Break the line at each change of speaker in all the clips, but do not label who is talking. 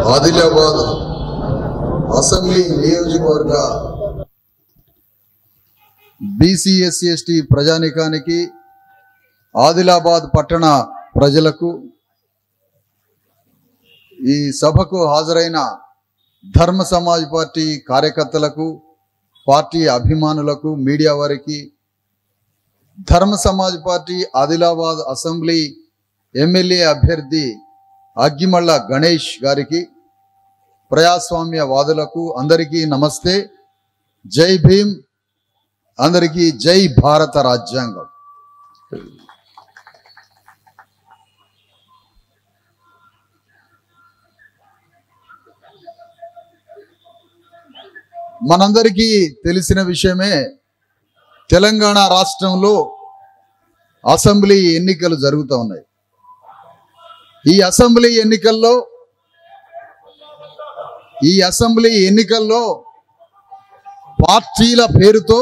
Adilabad assembly నియోజకవర్గ
BC SC ST ప్రజానికానికి ఆదిలాబాద్ పట్టణ ప్రజలకు ఈ సభకు హాజరైన ధర్మ సమాజ్ పార్టీ కార్యకర్తలకు పార్టీ అభిమానులకు మీడియా వారికి Dharma Samaj party Adilabad assembly MLA అభ్యర్థి అగ్గిమళ్ళ గణేష్ గారికి ప్రజాస్వామ్య వాదులకు అందరికీ నమస్తే జై భీమ్ అందరికీ జై భారత రాజ్యాంగం మనందరికీ తెలిసిన విషయమే తెలంగాణ రాష్ట్రంలో అసెంబ్లీ ఎన్నికలు జరుగుతూ ఉన్నాయి ఈ అసెంబ్లీ ఎన్నికల్లో ఈ అసెంబ్లీ ఎన్నికల్లో పార్టీల పేరుతో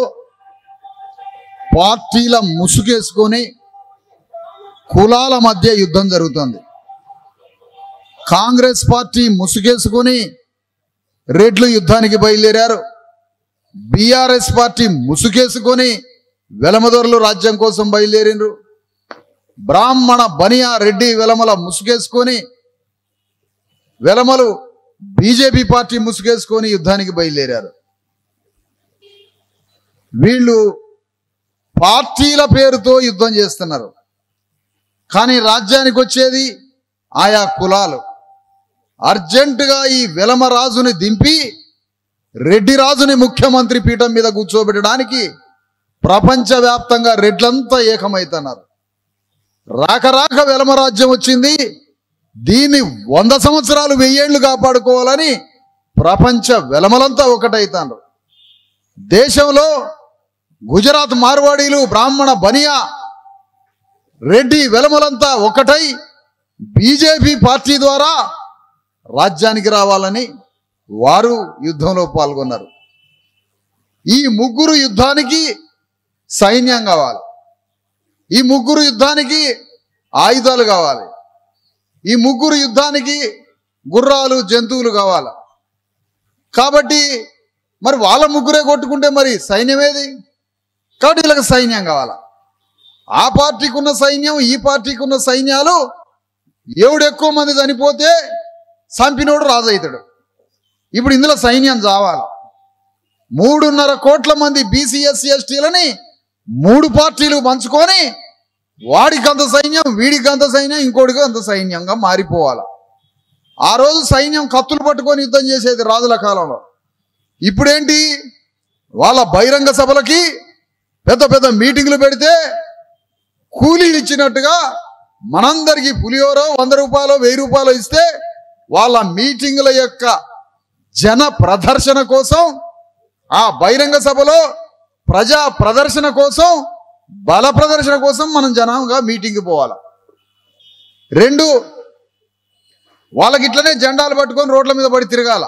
పార్టీల ముసుగేసుకొని కులాల మధ్య యుద్ధం జరుగుతుంది కాంగ్రెస్ పార్టీ ముసుగేసుకొని రెడ్లు యుద్ధానికి బయలుదేరారు బీఆర్ఎస్ పార్టీ ముసుగేసుకొని వెలమదొరలు రాజ్యం కోసం బయలుదేరినరు బ్రాహ్మణ బనియా రెడ్డి వెలమల ముసుగేసుకొని వెలమలు బీజేపీ పార్టీ ముసుగేసుకొని యుద్ధానికి బయలుదేరారు వీళ్ళు పార్టీల పేరుతో యుద్ధం చేస్తున్నారు కానీ రాజ్యానికి వచ్చేది ఆయా కులాలు అర్జెంటుగా ఈ వెలమ రాజుని దింపి రెడ్డి రాజుని ముఖ్యమంత్రి పీఠం మీద కూర్చోబెట్టడానికి ప్రపంచవ్యాప్తంగా రెడ్లంతా ఏకమవుతున్నారు రాక రాక వెలమ రాజ్యం వచ్చింది దీన్ని వంద సంవత్సరాలు వెయ్యేళ్లు కాపాడుకోవాలని ప్రపంచ వెలమలంతా ఒకటైతారు దేశంలో గుజరాత్ మార్వాడీలు బ్రాహ్మణ బనియా రెడ్డి వెలమలంతా ఒకటై బీజేపీ పార్టీ ద్వారా రాజ్యానికి రావాలని వారు యుద్ధంలో పాల్గొన్నారు ఈ ముగ్గురు యుద్ధానికి సైన్యం కావాలి ఈ ముగ్గురు యుద్ధానికి ఆయుధాలు కావాలి ఈ ముగ్గురు యుద్ధానికి గుర్రాలు జంతువులు కావాలి కాబట్టి మరి వాళ్ళ ముగ్గురే కొట్టుకుంటే మరి సైన్యం ఏది కాబట్టి వీళ్ళకి సైన్యం కావాలా ఆ పార్టీకి ఉన్న సైన్యం ఈ పార్టీకి ఉన్న సైన్యాలు ఎవడు ఎక్కువ మంది చనిపోతే చంపినోడు రాజు అవుతాడు ఇప్పుడు ఇందులో సైన్యం చావాలి మూడున్నర కోట్ల మంది బీసీ ఎస్సీ ఎస్టీలని మూడు పార్టీలు పంచుకొని వాడికి అంత సైన్యం వీడికి అంత సైన్యం ఇంకోటికి అంత సైన్యంగా మారిపోవాలి ఆ రోజు సైన్యం కత్తులు పట్టుకొని యుద్ధం చేసేది రాజుల కాలంలో ఇప్పుడేంటి వాళ్ళ బహిరంగ సభలకి పెద్ద పెద్ద మీటింగ్లు పెడితే కూలీలు ఇచ్చినట్టుగా మనందరికీ పులిహోరో వంద రూపాయలు వెయ్యి రూపాయలు ఇస్తే వాళ్ళ మీటింగుల యొక్క జన ప్రదర్శన కోసం ఆ బహిరంగ సభలో ప్రజా ప్రదర్శన కోసం బల ప్రదర్శన కోసం మనం జనంగా మీటింగ్కి పోవాలి రెండు వాళ్ళకి ఇట్లనే జెండాలు పట్టుకొని రోడ్ల మీద పడి తిరగాల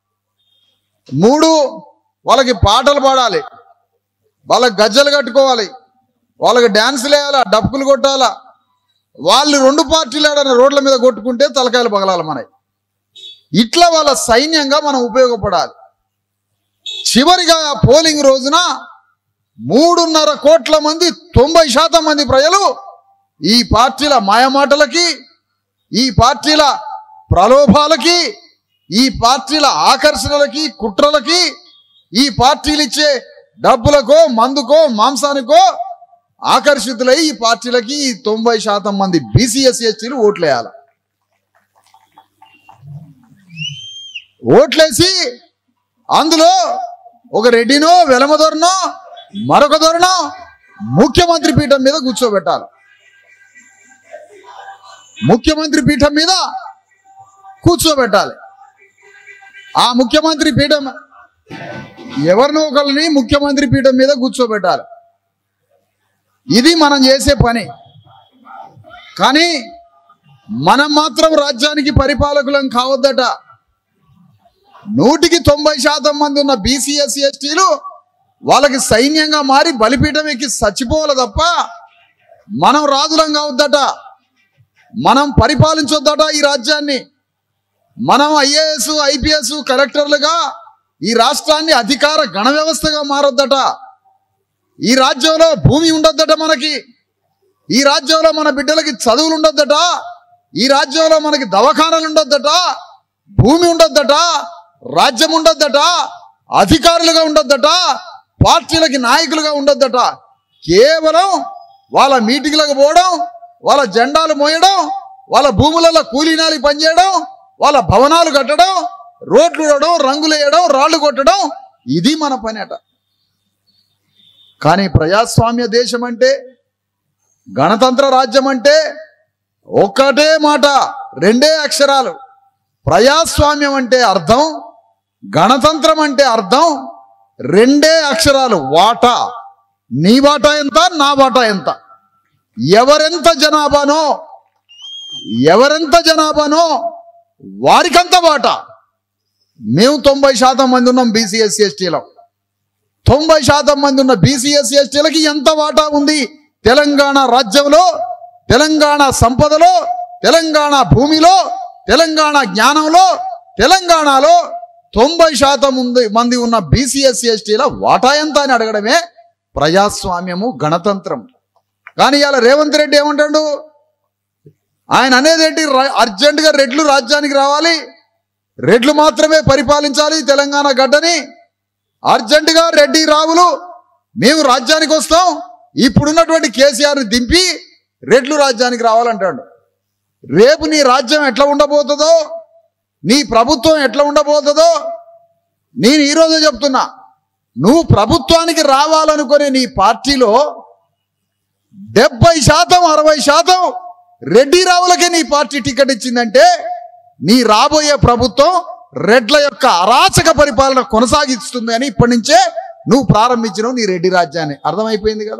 మూడు వాళ్ళకి పాటలు పాడాలి వాళ్ళకి గజ్జలు కట్టుకోవాలి వాళ్ళకి డ్యాన్సులు వేయాలా డప్పులు కొట్టాలా వాళ్ళు రెండు పార్టీలు ఆడన రోడ్ల మీద కొట్టుకుంటే తలకాయలు పగలాలి మనకి ఇట్లా వాళ్ళ సైన్యంగా మనం ఉపయోగపడాలి చివరిగా పోలింగ్ రోజున మూడున్నర కోట్ల మంది తొంభై శాతం మంది ప్రజలు ఈ పార్టీల మాయమాటలకి ఈ పార్టీల ప్రలోభాలకి ఈ పార్టీల ఆకర్షణలకి కుట్రలకి ఈ పార్టీలు ఇచ్చే డబ్బులకో మందుకో మాంసానికో ఆకర్షితులై ఈ పార్టీలకి ఈ తొంభై శాతం మంది బీసీఎస్ ఎస్టీలు ఓట్లేయాలి ఓట్లేసి అందులో ఒక రెడ్డినో వెలమదొరనో మరొక దొరనో ముఖ్యమంత్రి పీఠం మీద కూర్చోబెట్టాలి ముఖ్యమంత్రి పీఠం మీద కూర్చోబెట్టాలి ఆ ముఖ్యమంత్రి పీఠం ఎవరినో ఒకరిని ముఖ్యమంత్రి పీఠం మీద కూర్చోబెట్టాలి ఇది మనం చేసే పని కానీ మనం మాత్రం రాజ్యానికి పరిపాలకులం కావద్దట నూటికి తొంభై శాతం మంది ఉన్న బీసీఎస్సీ ఎస్టీలు వాళ్ళకి సైన్యంగా మారి బలిపీఠం ఎక్కి చచ్చిపోవాలి తప్ప మనం రాజులం కావద్దట మనం పరిపాలించొద్దట ఈ రాజ్యాన్ని మనం ఐఏఎస్ ఐపీఎస్ కలెక్టర్లుగా ఈ రాష్ట్రాన్ని అధికార గణ వ్యవస్థగా మారొద్దట ఈ రాజ్యంలో భూమి ఉండొద్దట మనకి ఈ రాజ్యంలో మన బిడ్డలకి చదువులు ఉండొద్దట ఈ రాజ్యంలో మనకి దవాఖానాలు ఉండొద్దట భూమి ఉండొద్దట రాజ్యం ఉండొద్దట అధికారులుగా ఉండొద్దట పార్టీలకి నాయకులుగా ఉండొద్దట కేవలం వాళ్ళ మీటింగ్లకు పోవడం వాళ్ళ జెండాలు మోయడం వాళ్ళ భూములలో కూలీనాలి పనిచేయడం వాళ్ళ భవనాలు కట్టడం రోడ్లు వేయడం రంగులు వేయడం రాళ్ళు కొట్టడం ఇది మన పని అట కానీ ప్రజాస్వామ్య దేశం అంటే గణతంత్ర రాజ్యం అంటే ఒక్కటే మాట రెండే అక్షరాలు ప్రజాస్వామ్యం అంటే అర్థం గణతంత్రం అంటే అర్థం రెండే అక్షరాలు వాటా నీ వాటా ఎంత నా వాటా ఎంత ఎవరెంత జనాభానో ఎవరెంత జనాభానో వారికంత వాటా మేము తొంభై శాతం మంది ఉన్నాం బీసీఎస్సీ ఎస్టీలో తొంభై శాతం మంది ఉన్న బీసీఎస్సీ ఎస్టీలకి ఎంత వాటా ఉంది తెలంగాణ రాజ్యంలో తెలంగాణ సంపదలో తెలంగాణ భూమిలో తెలంగాణ జ్ఞానంలో తెలంగాణలో తొంభై శాతం ఉంది మంది ఉన్న బీసీఎస్సీ ఎస్టీల వాటా ఎంత అని అడగడమే ప్రజాస్వామ్యము గణతంత్రం కానీ ఇవాళ రేవంత్ రెడ్డి ఏమంటాడు ఆయన అనేది ఏంటి ర- అర్జెంటుగా రెడ్లు రాజ్యానికి రావాలి రెడ్లు మాత్రమే పరిపాలించాలి తెలంగాణ గడ్డని అర్జెంటుగా రెడ్డి రావులు మేము రాజ్యానికి వస్తాం ఇప్పుడున్నటువంటి కేసీఆర్ని దింపి రెడ్లు రాజ్యానికి రావాలంటాడు రేపు నీ రాజ్యం ఎట్లా ఉండబోతుందో నీ ప్రభుత్వం ఎట్లా ఉండబోతుందో నేను ఈరోజే చెప్తున్నా నువ్వు ప్రభుత్వానికి రావాలనుకునే నీ పార్టీలో డెబ్బై శాతం అరవై శాతం రెడ్డి రావులకే నీ పార్టీ టికెట్ ఇచ్చిందంటే నీ రాబోయే ప్రభుత్వం రెడ్ల యొక్క అరాచక పరిపాలన కొనసాగిస్తుంది అని ఇప్పటి నుంచే నువ్వు ప్రారంభించినావు నీ రెడ్డి రాజ్యాన్ని అర్థమైపోయింది కదా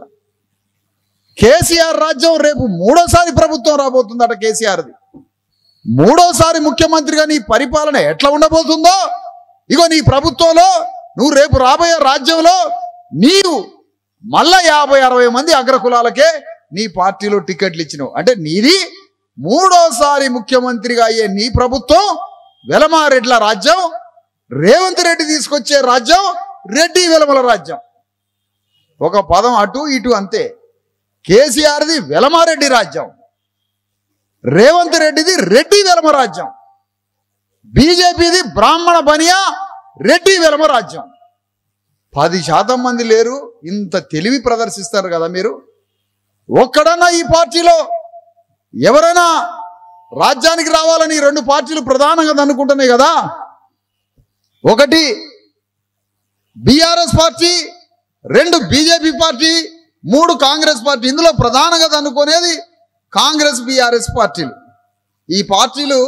కేసీఆర్ రాజ్యం రేపు మూడోసారి ప్రభుత్వం రాబోతుందట కేసీఆర్ది మూడోసారి ముఖ్యమంత్రిగా నీ పరిపాలన ఎట్లా ఉండబోతుందో ఇగో నీ ప్రభుత్వంలో నువ్వు రేపు రాబోయే రాజ్యంలో నీవు మళ్ళా యాభై అరవై మంది అగ్రకులాలకే నీ పార్టీలో టికెట్లు ఇచ్చినావు అంటే నీది మూడోసారి ముఖ్యమంత్రిగా అయ్యే నీ ప్రభుత్వం వెలమారెడ్ల రాజ్యం రేవంత్ రెడ్డి తీసుకొచ్చే రాజ్యం రెడ్డి వెలమల రాజ్యం ఒక పదం అటు ఇటు అంతే కేసీఆర్ది వెలమారెడ్డి రాజ్యం రేవంత్ రెడ్డిది రెడ్డి వెలమ రాజ్యం బీజేపీది బ్రాహ్మణ బనియా రెడ్డి వెలమ రాజ్యం పది శాతం మంది లేరు ఇంత తెలివి ప్రదర్శిస్తారు కదా మీరు ఒక్కడన్నా ఈ పార్టీలో ఎవరైనా రాజ్యానికి రావాలని ఈ రెండు పార్టీలు ప్రధానంగా అనుకుంటున్నాయి కదా ఒకటి బీఆర్ఎస్ పార్టీ రెండు బీజేపీ పార్టీ మూడు కాంగ్రెస్ పార్టీ ఇందులో ప్రధానంగా అనుకునేది కాంగ్రెస్ బీఆర్ఎస్ పార్టీలు ఈ పార్టీలు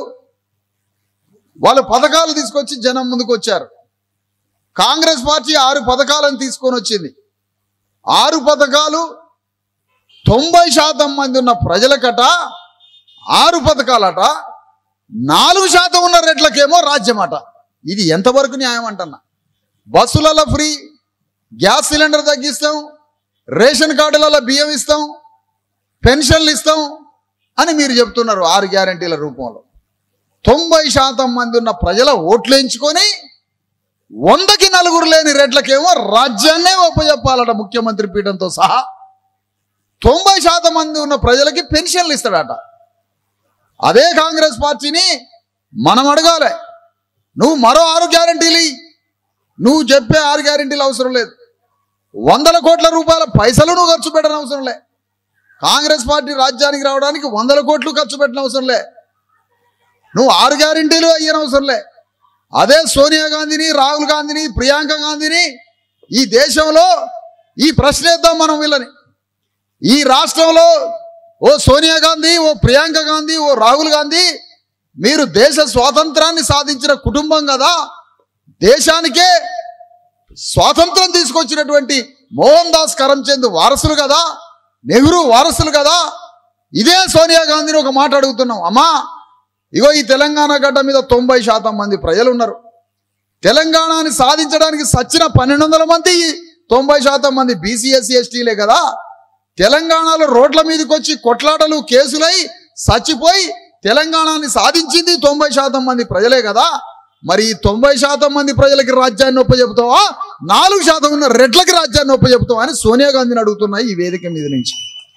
వాళ్ళు పథకాలు తీసుకొచ్చి జనం ముందుకు వచ్చారు కాంగ్రెస్ పార్టీ ఆరు పథకాలను తీసుకొని వచ్చింది ఆరు పథకాలు తొంభై శాతం మంది ఉన్న ప్రజలకట ఆరు పథకాలట నాలుగు శాతం ఉన్న రెట్లకేమో రాజ్యమట ఇది ఎంతవరకు న్యాయం అంటున్నా బస్సులలో ఫ్రీ గ్యాస్ సిలిండర్ తగ్గిస్తాం రేషన్ కార్డులలో బియ్యం ఇస్తాం పెన్షన్లు ఇస్తాం అని మీరు చెప్తున్నారు ఆరు గ్యారంటీల రూపంలో తొంభై శాతం మంది ఉన్న ప్రజల ఓట్లు ఎంచుకొని వందకి నలుగురు లేని రెట్లకేమో రాజ్యాన్నే ఒప్పజెప్పాలట ముఖ్యమంత్రి పీఠంతో సహా తొంభై శాతం మంది ఉన్న ప్రజలకి పెన్షన్లు ఇస్తాడట అదే కాంగ్రెస్ పార్టీని మనం అడగాలి నువ్వు మరో ఆరు గ్యారంటీలు ఇయ్యి. నువ్వు చెప్పే ఆరు గ్యారంటీలు అవసరం లేదు వందల కోట్ల రూపాయల పైసలు నువ్వు ఖర్చు పెట్టని అవసరం లే కాంగ్రెస్ పార్టీ రాజ్యానికి రావడానికి వందల కోట్లు ఖర్చు పెట్టిన అవసరం లే నువ్వు ఆరు గ్యారంటీలు అయ్యని అవసరం లే అదే సోనియా గాంధీని రాహుల్ గాంధీని ప్రియాంక గాంధీని ఈ దేశంలో ఈ ప్రశ్న వేద్దాం మనం వీళ్ళని ఈ రాష్ట్రంలో ఓ సోనియా గాంధీ ఓ ప్రియాంక గాంధీ ఓ రాహుల్ గాంధీ మీరు దేశ స్వాతంత్రాన్ని సాధించిన కుటుంబం కదా దేశానికే స్వాతంత్రం తీసుకొచ్చినటువంటి మోహన్ దాస్ కరంచంద్ వారసులు కదా నెహ్రూ వారసులు కదా ఇదే సోనియా గాంధీని ఒక మాట అడుగుతున్నాం అమ్మా ఇగో ఈ తెలంగాణ గడ్డ మీద తొంభై శాతం మంది ప్రజలు ఉన్నారు తెలంగాణని సాధించడానికి సచ్చిన పన్నెండు వందల మంది తొంభై శాతం మంది బీసీఎస్సీ ఎస్టీలే కదా తెలంగాణలో రోడ్ల మీదకి వచ్చి కొట్లాటలు కేసులై చచ్చిపోయి తెలంగాణని సాధించింది తొంభై శాతం మంది ప్రజలే కదా మరి ఈ తొంభై శాతం మంది ప్రజలకి రాజ్యాన్ని ఒప్పచెప్తావా నాలుగు శాతం ఉన్న రెడ్లకి రాజ్యాన్ని ఒప్పచెప్తావా అని సోనియా గాంధీని అడుగుతున్నాయి ఈ వేదిక మీద నుంచి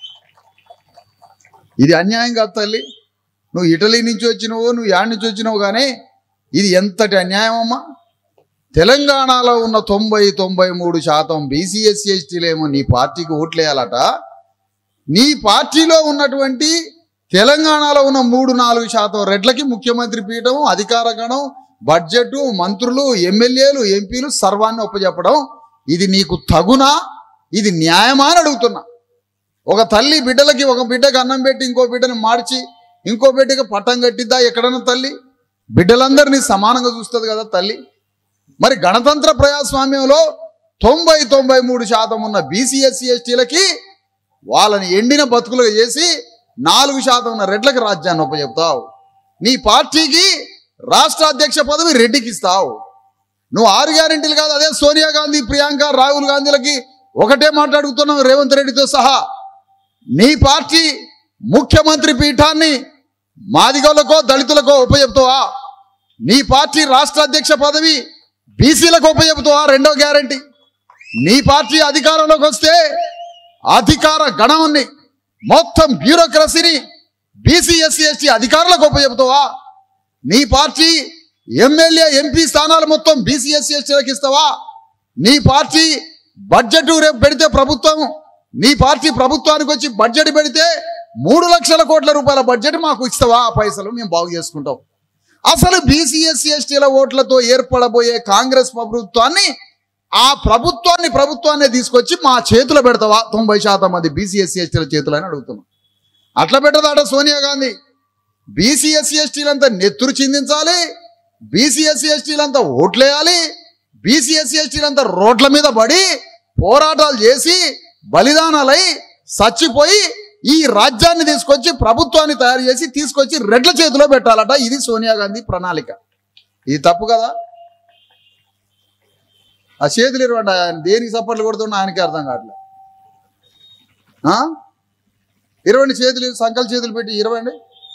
ఇది అన్యాయం కాదు తల్లి నువ్వు ఇటలీ నుంచి వచ్చినవు నువ్వు యాడ్ నుంచి వచ్చినావు కానీ ఇది ఎంతటి అన్యాయం అమ్మా తెలంగాణలో ఉన్న తొంభై తొంభై మూడు శాతం బీసీఎస్సీ ఎస్టీలేమో నీ పార్టీకి ఓట్లేయాలట నీ పార్టీలో ఉన్నటువంటి తెలంగాణలో ఉన్న మూడు నాలుగు శాతం రెడ్లకి ముఖ్యమంత్రి పీఠం అధికార గణం బడ్జెట్ మంత్రులు ఎమ్మెల్యేలు ఎంపీలు సర్వాన్ని ఒప్పజెప్పడం ఇది నీకు తగునా ఇది న్యాయమా అని అడుగుతున్నా ఒక తల్లి బిడ్డలకి ఒక బిడ్డకి అన్నం పెట్టి ఇంకో బిడ్డని మార్చి ఇంకో బిడ్డకి పట్టం కట్టిద్దా ఎక్కడన్నా తల్లి బిడ్డలందరినీ సమానంగా చూస్తుంది కదా తల్లి మరి గణతంత్ర ప్రజాస్వామ్యంలో తొంభై తొంభై మూడు శాతం ఉన్న బీసీఎస్సీ ఎస్టీలకి వాళ్ళని ఎండిన బతుకులుగా చేసి నాలుగు శాతం ఉన్న రెడ్లకు రాజ్యాన్ని ఉపచెప్తావు నీ పార్టీకి రాష్ట్ర అధ్యక్ష పదవి రెడ్డికి ఇస్తావు నువ్వు ఆరు గ్యారెంటీలు కాదు అదే సోనియా గాంధీ ప్రియాంక రాహుల్ గాంధీలకి ఒకటే మాట్లాడుతున్నావు రేవంత్ రెడ్డితో సహా నీ పార్టీ ముఖ్యమంత్రి పీఠాన్ని మాదిగోళ్ళకో దళితులకో ఉపచెప్తావా నీ పార్టీ రాష్ట్ర అధ్యక్ష పదవి బీసీలకు ఉపచెప్తావా రెండో గ్యారంటీ నీ పార్టీ అధికారంలోకి వస్తే అధికార గణాన్ని మొత్తం బ్యూరోక్రసీని బీసీ ఎస్సీ ఎస్టీ అధికారులకు ఉపచెప్తావా నీ పార్టీ ఎమ్మెల్యే ఎంపీ స్థానాలు మొత్తం బీసీ ఎస్సీ ఎస్టీలకు ఇస్తావా నీ పార్టీ బడ్జెట్ రేపు పెడితే ప్రభుత్వం నీ పార్టీ ప్రభుత్వానికి వచ్చి బడ్జెట్ పెడితే మూడు లక్షల కోట్ల రూపాయల బడ్జెట్ మాకు ఇస్తావా ఆ పైసలు మేము బాగు చేసుకుంటాం అసలు బీసీ ఎస్సీ ఎస్టీల ఓట్లతో ఏర్పడబోయే కాంగ్రెస్ ప్రభుత్వాన్ని ఆ ప్రభుత్వాన్ని ప్రభుత్వాన్ని తీసుకొచ్చి మా చేతిలో పెడతావా తొంభై శాతం మంది బీసీ ఎస్సీ ఎస్టీల చేతులు అని అడుగుతున్నాం అట్లా పెట్టదాట సోనియా గాంధీ బీసీ ఎస్సీ ఎస్టీలంతా నెత్తురు చిందించాలి బీసీ ఎస్సీ ఎస్టీలంతా ఓట్లేయాలి బీసీ ఎస్సీ ఎస్టీలంతా రోడ్ల మీద పడి పోరాటాలు చేసి బలిదానాలై చచ్చిపోయి ఈ రాజ్యాన్ని తీసుకొచ్చి ప్రభుత్వాన్ని తయారు చేసి తీసుకొచ్చి రెడ్ల చేతిలో పెట్టాలట ఇది సోనియా గాంధీ ప్రణాళిక ఇది తప్పు కదా ఆ చేతులు ఇరవండి ఆయన దేనికి సపోర్ట్లు కొడుతున్నా ఆయనకి అర్థం కావట్లేదు ఆ? ఇరవండి చేతులు సంకల చేతులు పెట్టి ఇరవండి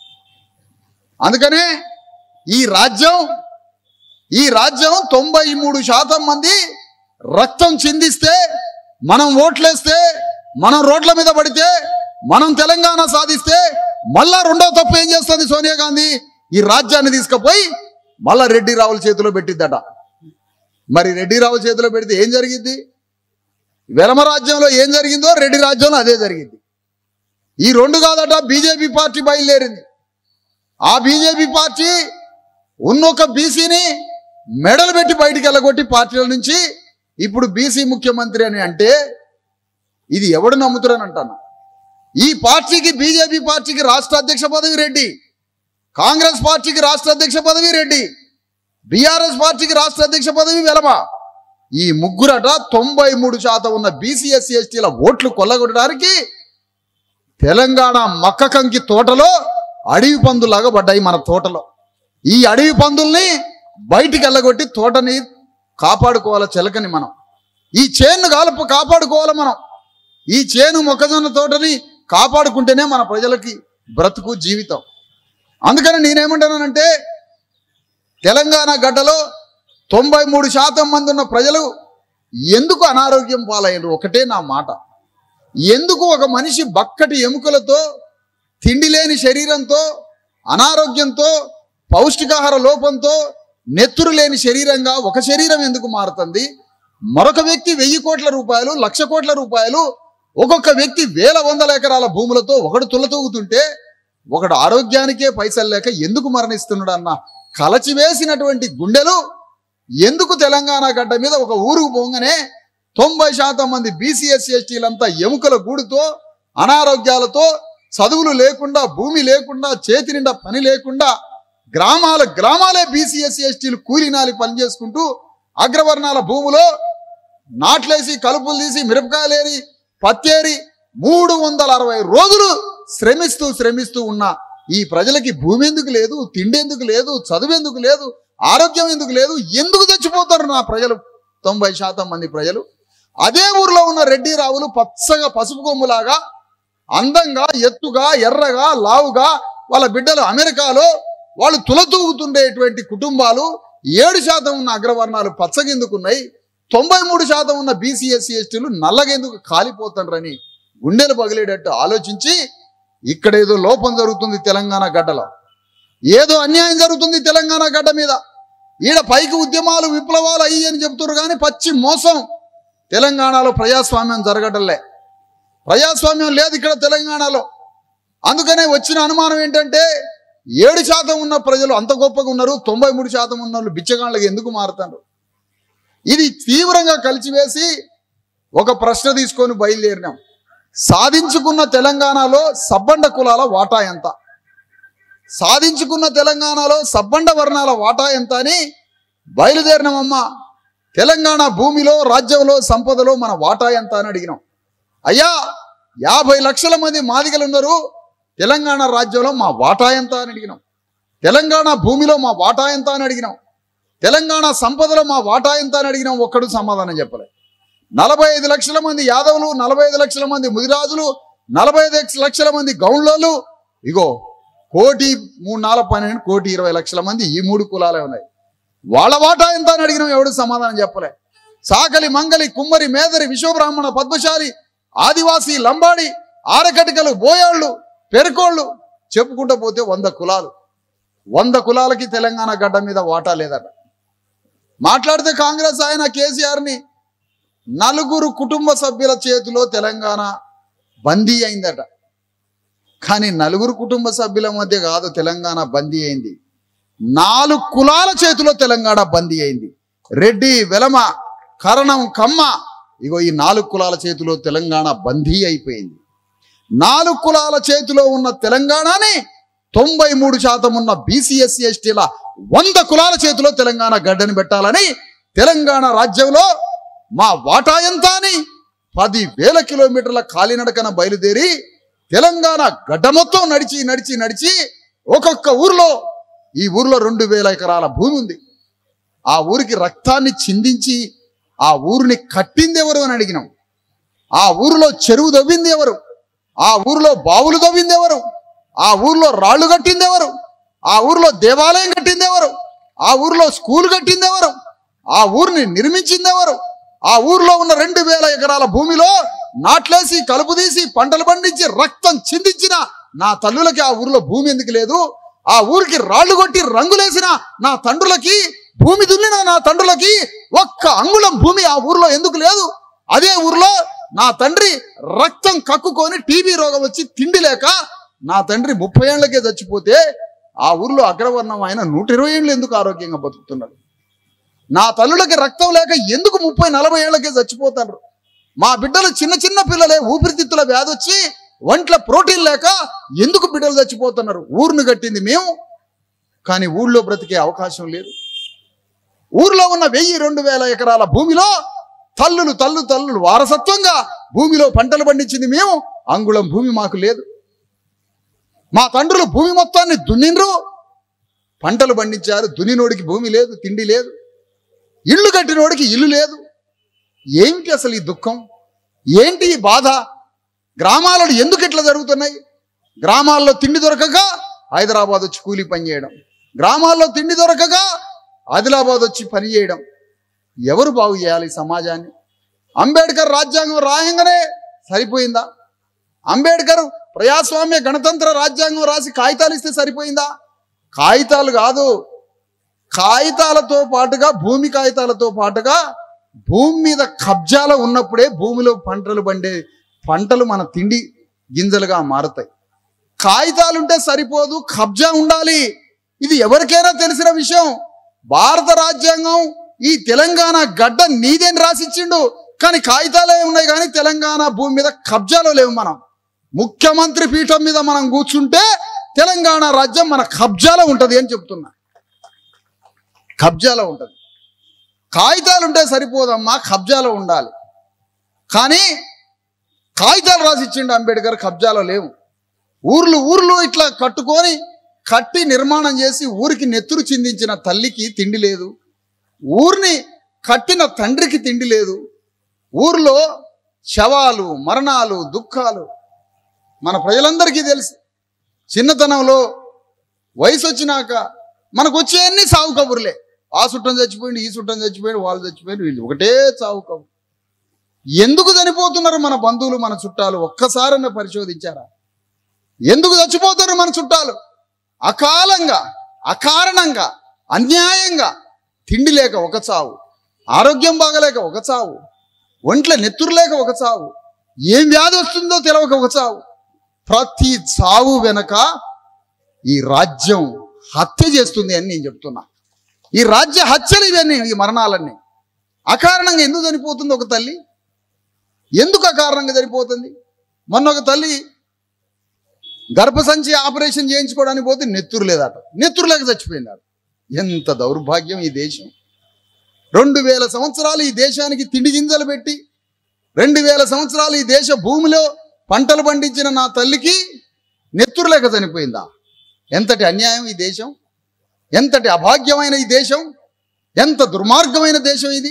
అందుకనే ఈ రాజ్యం ఈ రాజ్యం తొంభై మూడు శాతం మంది రక్తం చిందిస్తే మనం ఓట్లేస్తే మనం రోడ్ల మీద పడితే మనం తెలంగాణ సాధిస్తే మళ్ళా రెండో తప్పు ఏం చేస్తుంది సోనియా గాంధీ ఈ రాజ్యాన్ని తీసుకుపోయి మళ్ళా రెడ్డి రావుల చేతిలో పెట్టిద్దట మరి రెడ్డి రావుల చేతిలో పెడితే ఏం జరిగింది వెలమ రాజ్యంలో ఏం జరిగిందో రెడ్డి రాజ్యంలో అదే జరిగింది ఈ రెండు కాదట బీజేపీ పార్టీ బయలుదేరింది ఆ బీజేపీ పార్టీ ఉన్నొక బీసీని మెడలు పెట్టి బయటికి వెళ్ళగొట్టి పార్టీల నుంచి ఇప్పుడు బీసీ ముఖ్యమంత్రి అని అంటే ఇది ఎవడు నమ్ముతారని అంటాను ఈ పార్టీకి బీజేపీ పార్టీకి రాష్ట్ర అధ్యక్ష పదవి రెడ్డి కాంగ్రెస్ పార్టీకి రాష్ట్ర అధ్యక్ష పదవి రెడ్డి బీఆర్ఎస్ పార్టీకి రాష్ట్ర అధ్యక్ష పదవి వెలమ ఈ ముగ్గురట తొంభై మూడు శాతం ఉన్న బీసీ ఎస్సీ ఎస్టీల ఓట్లు కొల్లగొట్టడానికి తెలంగాణ మక్కకంకి తోటలో అడవి పందులాగా పడ్డాయి మన తోటలో ఈ అడవి పందుల్ని బయటికి వెళ్ళగొట్టి తోటని కాపాడుకోవాలి చిలకని మనం ఈ చేను కాలపు కాపాడుకోవాలి మనం ఈ చేను మొక్కజొన్న తోటని కాపాడుకుంటేనే మన ప్రజలకి బ్రతుకు జీవితం అందుకని నేనేమంటానంటే తెలంగాణ గడ్డలో తొంభై మూడు శాతం మంది ఉన్న ప్రజలు ఎందుకు అనారోగ్యం పాలయ్యారు ఒకటే నా మాట ఎందుకు ఒక మనిషి బక్కటి ఎముకలతో తిండి లేని శరీరంతో అనారోగ్యంతో పౌష్టికాహార లోపంతో నెత్తురు లేని శరీరంగా ఒక శరీరం ఎందుకు మారుతుంది మరొక వ్యక్తి వెయ్యి కోట్ల రూపాయలు లక్ష కోట్ల రూపాయలు ఒక్కొక్క వ్యక్తి వేల వందల ఎకరాల భూములతో ఒకడు తులతూగుతుంటే ఒకడు ఆరోగ్యానికే పైసలు లేక ఎందుకు మరణిస్తున్నాడు అన్న కలచివేసినటువంటి గుండెలు ఎందుకు తెలంగాణ గడ్డ మీద ఒక ఊరుకు పోగానే తొంభై శాతం మంది బీసీఎస్సీ ఎస్టీలంతా ఎముకల గూడుతో అనారోగ్యాలతో చదువులు లేకుండా భూమి లేకుండా చేతి నిండా పని లేకుండా గ్రామాల గ్రామాలే బీసీఎస్సీ ఎస్టీలు కూలినాలి పని చేసుకుంటూ అగ్రవర్ణాల భూములో నాట్లేసి కలుపులు తీసి మిరపకాయలేరి పత్తేరి మూడు వందల అరవై రోజులు శ్రమిస్తూ శ్రమిస్తూ ఉన్న ఈ ప్రజలకి భూమి ఎందుకు లేదు తిండి ఎందుకు లేదు చదువు ఎందుకు లేదు ఆరోగ్యం ఎందుకు లేదు ఎందుకు చచ్చిపోతారు నా ప్రజలు తొంభై శాతం మంది ప్రజలు అదే ఊర్లో ఉన్న రెడ్డి రావులు పచ్చగా పసుపు కొమ్ములాగా అందంగా ఎత్తుగా ఎర్రగా లావుగా వాళ్ళ బిడ్డలు అమెరికాలో వాళ్ళు తులతూగుతుండేటువంటి కుటుంబాలు ఏడు శాతం ఉన్న అగ్రవర్ణాలు పచ్చగెందుకున్నాయి తొంభై మూడు శాతం ఉన్న బీసీ ఎస్సీ ఎస్టీలు నల్లగెందుకు కాలిపోతుండ్రని గుండెలు పగిలేటట్టు ఆలోచించి ఇక్కడ ఏదో లోపం జరుగుతుంది తెలంగాణ గడ్డలో ఏదో అన్యాయం జరుగుతుంది తెలంగాణ గడ్డ మీద ఈడ పైకి ఉద్యమాలు విప్లవాలు అయ్యి అని చెప్తున్నారు కానీ పచ్చి మోసం తెలంగాణలో ప్రజాస్వామ్యం జరగటంలే ప్రజాస్వామ్యం లేదు ఇక్కడ తెలంగాణలో అందుకనే వచ్చిన అనుమానం ఏంటంటే ఏడు శాతం ఉన్న ప్రజలు అంత గొప్పగా ఉన్నారు తొంభై మూడు శాతం ఉన్న వాళ్ళు బిచ్చగాళ్ళకి ఎందుకు మారుతారు ఇది తీవ్రంగా కలిసివేసి ఒక ప్రశ్న తీసుకొని బయలుదేరినాం సాధించుకున్న తెలంగాణలో సబ్బండ కులాల వాటా ఎంత సాధించుకున్న తెలంగాణలో సబ్బండ వర్ణాల వాటా ఎంత అని బయలుదేరినామమ్మా తెలంగాణ భూమిలో రాజ్యంలో సంపదలో మన వాటా ఎంత అని అడిగినాం అయ్యా యాభై లక్షల మంది మాదిగలు ఉన్నారు తెలంగాణ రాజ్యంలో మా వాటా ఎంత అని అడిగినాం తెలంగాణ భూమిలో మా వాటా ఎంత అని అడిగినాం తెలంగాణ సంపదలో మా వాటా ఎంత అని అడిగినాం ఒక్కడు సమాధానం చెప్పలే నలభై ఐదు లక్షల మంది యాదవులు నలభై ఐదు లక్షల మంది ముదిరాజులు నలభై ఐదు లక్షల మంది గౌండ్లోలు ఇగో కోటి మూడు నాలుగు పన్నెండు కోటి ఇరవై లక్షల మంది ఈ మూడు కులాలే ఉన్నాయి వాళ్ళ వాటా ఎంత అని అడిగినాం ఎవడు సమాధానం చెప్పలే సాకలి మంగలి కుమ్మరి మేదరి విశ్వబ్రాహ్మణ పద్మశాలి ఆదివాసి లంబాడి ఆరకటికలు బోయాళ్ళు పెరుకోళ్ళు చెప్పుకుంటూ పోతే వంద కులాలు వంద కులాలకి తెలంగాణ గడ్డ మీద వాటా లేదట మాట్లాడితే కాంగ్రెస్ ఆయన కేసీఆర్ని నలుగురు కుటుంబ సభ్యుల చేతిలో తెలంగాణ బందీ అయిందట కానీ నలుగురు కుటుంబ సభ్యుల మధ్య కాదు తెలంగాణ బందీ అయింది నాలుగు కులాల చేతిలో తెలంగాణ బందీ అయింది రెడ్డి వెలమ కరణం కమ్మ ఇగో ఈ నాలుగు కులాల చేతిలో తెలంగాణ బందీ అయిపోయింది నాలుగు కులాల చేతిలో ఉన్న తెలంగాణని తొంభై మూడు శాతం ఉన్న బీసీఎస్సీ ఎస్టీల వంద కులాల చేతిలో తెలంగాణ గడ్డని పెట్టాలని తెలంగాణ రాజ్యంలో మా వాటా ఎంత అని పది వేల కిలోమీటర్ల కాలినడకన బయలుదేరి తెలంగాణ గడ్డ మొత్తం నడిచి నడిచి నడిచి ఒక్కొక్క ఊర్లో ఈ ఊర్లో రెండు వేల ఎకరాల భూమి ఉంది ఆ ఊరికి రక్తాన్ని చిందించి ఆ ఊరిని కట్టింది ఎవరు అని అడిగినాం ఆ ఊరిలో చెరువు దవ్వింది ఎవరు ఆ ఊరిలో బావులు దవ్వింది ఎవరు ఆ ఊరిలో రాళ్ళు కట్టింది ఎవరు ఆ ఊరిలో దేవాలయం కట్టింది ఎవరు ఆ ఊరిలో స్కూల్ కట్టింది ఎవరు ఆ ఊరిని నిర్మించింది ఎవరు ఆ ఊర్లో ఉన్న రెండు వేల ఎకరాల భూమిలో నాట్లేసి కలుపు తీసి పంటలు పండించి రక్తం చిందించిన నా తల్లులకి ఆ ఊర్లో భూమి ఎందుకు లేదు ఆ ఊరికి రాళ్ళు కొట్టి రంగులేసిన నా తండ్రులకి భూమి దున్నిన నా తండ్రులకి ఒక్క అంగుళం భూమి ఆ ఊర్లో ఎందుకు లేదు అదే ఊర్లో నా తండ్రి రక్తం కక్కుకొని టీబీ రోగం వచ్చి తిండి లేక నా తండ్రి ముప్పై ఏళ్ళకే చచ్చిపోతే ఆ ఊర్లో అగ్రవర్ణం ఆయన నూట ఇరవై ఏళ్ళు ఎందుకు ఆరోగ్యంగా బతుకుతున్నాడు నా తల్లులకి రక్తం లేక ఎందుకు ముప్పై నలభై ఏళ్ళకే చచ్చిపోతారు మా బిడ్డలు చిన్న చిన్న పిల్లలే ఊపిరితిత్తుల వ్యాధి వచ్చి ఒంట్ల ప్రోటీన్ లేక ఎందుకు బిడ్డలు చచ్చిపోతున్నారు ఊరును కట్టింది మేము కానీ ఊళ్ళో బ్రతికే అవకాశం లేదు ఊర్లో ఉన్న వెయ్యి రెండు వేల ఎకరాల భూమిలో తల్లులు తల్లు తల్లులు వారసత్వంగా భూమిలో పంటలు పండించింది మేము అంగుళం భూమి మాకు లేదు మా తండ్రులు భూమి మొత్తాన్ని దున్నిండ్రు పంటలు పండించారు దున్నినోడికి భూమి లేదు తిండి లేదు ఇల్లు కట్టినోడికి ఇల్లు లేదు ఏమిటి అసలు ఈ దుఃఖం ఏంటి ఈ బాధ గ్రామాలలో ఎందుకు ఇట్లా జరుగుతున్నాయి గ్రామాల్లో తిండి దొరకక హైదరాబాద్ వచ్చి కూలి పని చేయడం గ్రామాల్లో తిండి దొరకక ఆదిలాబాద్ వచ్చి పని చేయడం ఎవరు బాగు చేయాలి ఈ సమాజాన్ని అంబేద్కర్ రాజ్యాంగం రాయంగానే సరిపోయిందా అంబేద్కర్ ప్రజాస్వామ్య గణతంత్ర రాజ్యాంగం రాసి కాగితాలు ఇస్తే సరిపోయిందా కాగితాలు కాదు కాగితాలతో పాటుగా భూమి కాగితాలతో పాటుగా భూమి మీద కబ్జాలో ఉన్నప్పుడే భూమిలో పంటలు పండే పంటలు మన తిండి గింజలుగా మారుతాయి కాగితాలు ఉంటే సరిపోదు కబ్జా ఉండాలి ఇది ఎవరికైనా తెలిసిన విషయం భారత రాజ్యాంగం ఈ తెలంగాణ గడ్డ నీదేని రాసిచ్చిండు కానీ కాగితాలే ఉన్నాయి కానీ తెలంగాణ భూమి మీద కబ్జాలో లేవు మనం ముఖ్యమంత్రి పీఠం మీద మనం కూర్చుంటే తెలంగాణ రాజ్యం మన కబ్జాలో ఉంటది అని చెప్తున్నా కబ్జాలో ఉంటది కాగితాలు ఉంటే సరిపోదమ్మా కబ్జాలో ఉండాలి కానీ కాగితాలు రాసిచ్చిండు అంబేద్కర్ కబ్జాలో లేవు ఊర్లు ఊర్లు ఇట్లా కట్టుకొని కట్టి నిర్మాణం చేసి ఊరికి నెత్తురు చిందించిన తల్లికి తిండి లేదు ఊరిని కట్టిన తండ్రికి తిండి లేదు ఊర్లో శవాలు మరణాలు దుఃఖాలు మన ప్రజలందరికీ తెలుసు చిన్నతనంలో వయసు వచ్చినాక మనకు వచ్చే అన్ని సాగు కబుర్లే ఆ చుట్టం చచ్చిపోయింది ఈ చుట్టం చచ్చిపోయింది వాళ్ళు చచ్చిపోయింది వీళ్ళు ఒకటే సాగు కబురు ఎందుకు చనిపోతున్నారు మన బంధువులు మన చుట్టాలు ఒక్కసారన్నా పరిశోధించారా ఎందుకు చచ్చిపోతారు మన చుట్టాలు అకాలంగా అకారణంగా అన్యాయంగా తిండి లేక ఒక చావు ఆరోగ్యం బాగలేక ఒక చావు ఒంట్ల నెత్తురు లేక ఒక చావు ఏం వ్యాధి వస్తుందో తెలవక ఒక చావు ప్రతి చావు వెనక ఈ రాజ్యం హత్య చేస్తుంది అని నేను చెప్తున్నా ఈ రాజ్య హత్యలు ఇవన్నీ ఈ మరణాలన్నీ అకారణంగా ఎందుకు చనిపోతుంది ఒక తల్లి ఎందుకు అకారణంగా చనిపోతుంది మొన్న ఒక తల్లి గర్భసంచి ఆపరేషన్ చేయించుకోవడానికి పోతే నెత్తురు లేదట నెత్తురు లేక చచ్చిపోయిందట ఎంత దౌర్భాగ్యం ఈ దేశం రెండు వేల సంవత్సరాలు ఈ దేశానికి తిండి గింజలు పెట్టి రెండు వేల సంవత్సరాలు ఈ దేశ భూమిలో పంటలు పండించిన నా తల్లికి నెత్తురు లేక చనిపోయిందా ఎంతటి అన్యాయం ఈ దేశం ఎంతటి అభాగ్యమైన ఈ దేశం ఎంత దుర్మార్గమైన దేశం ఇది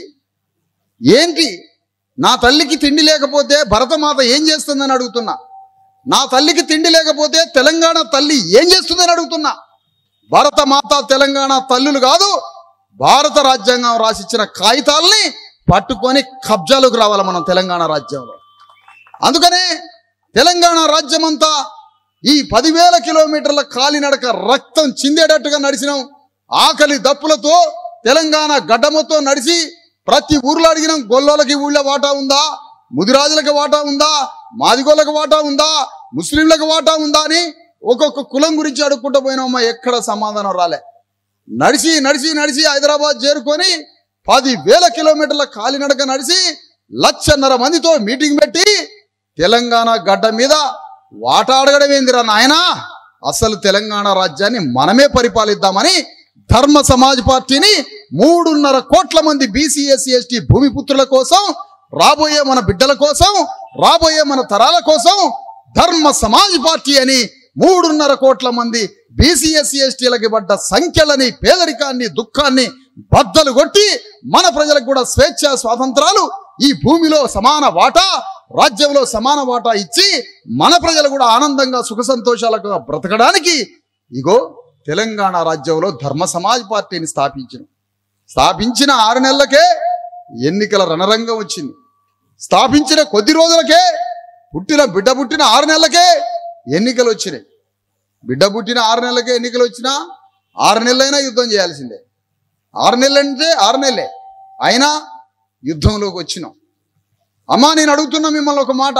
ఏంటి నా తల్లికి తిండి లేకపోతే భరతమాత ఏం చేస్తుందని అడుగుతున్నా నా తల్లికి తిండి లేకపోతే తెలంగాణ తల్లి ఏం చేస్తుందని అడుగుతున్నా భారతమాత తెలంగాణ తల్లులు కాదు భారత రాజ్యాంగం రాసిచ్చిన కాగితాలని పట్టుకొని కబ్జాలోకి రావాలి మనం తెలంగాణ రాజ్యంలో అందుకనే తెలంగాణ రాజ్యమంతా ఈ పదివేల కిలోమీటర్ల కాలినడక రక్తం చిందేటట్టుగా నడిచినాం ఆకలి దప్పులతో తెలంగాణ గడ్డముతో నడిచి ప్రతి ఊర్లో అడిగినాం గొల్లోలకి ఊళ్ళో వాటా ఉందా ముదిరాజులకు వాటా ఉందా మాదిగోళ్ళకి వాటా ఉందా ముస్లింలకు వాటా ఉందా అని ఒక్కొక్క కులం గురించి అడుక్కుంటూ పోయినామమ్మా ఎక్కడ సమాధానం రాలే నడిచి నడిచి నడిచి హైదరాబాద్ చేరుకొని పది వేల కిలోమీటర్ల కాలినడక నడిచి లక్షన్నర మందితో మీటింగ్ పెట్టి తెలంగాణ గడ్డ మీద వాటా అడగడం ఏందిరా నాయనా అసలు తెలంగాణ రాజ్యాన్ని మనమే పరిపాలిద్దామని ధర్మ సమాజ్ పార్టీని మూడున్నర కోట్ల మంది బీసీ ఎస్సీ ఎస్టీ భూమిపుత్రుల కోసం రాబోయే మన బిడ్డల కోసం రాబోయే మన తరాల కోసం ధర్మ సమాజ్ పార్టీ అని మూడున్నర కోట్ల మంది బీసీ ఎస్సీ ఎస్టీలకి పడ్డ సంఖ్యలని పేదరికాన్ని దుఃఖాన్ని బద్దలు కొట్టి మన ప్రజలకు కూడా స్వేచ్ఛ స్వాతంత్రాలు ఈ భూమిలో సమాన వాటా రాజ్యంలో సమాన వాటా ఇచ్చి మన ప్రజలు కూడా ఆనందంగా సుఖ సంతోషాలకు బ్రతకడానికి ఇగో తెలంగాణ రాజ్యంలో ధర్మ సమాజ్ పార్టీని స్థాపించిన స్థాపించిన ఆరు నెలలకే ఎన్నికల రణరంగం వచ్చింది స్థాపించిన కొద్ది రోజులకే పుట్టిన బిడ్డ పుట్టిన ఆరు నెలలకే ఎన్నికలు వచ్చినాయి బిడ్డ పుట్టిన ఆరు నెలలకే ఎన్నికలు వచ్చినా ఆరు నెలలైనా యుద్ధం చేయాల్సిందే ఆరు నెలలు అంటే ఆరు నెలలే అయినా యుద్ధంలోకి వచ్చినాం అమ్మా నేను అడుగుతున్నా మిమ్మల్ని ఒక మాట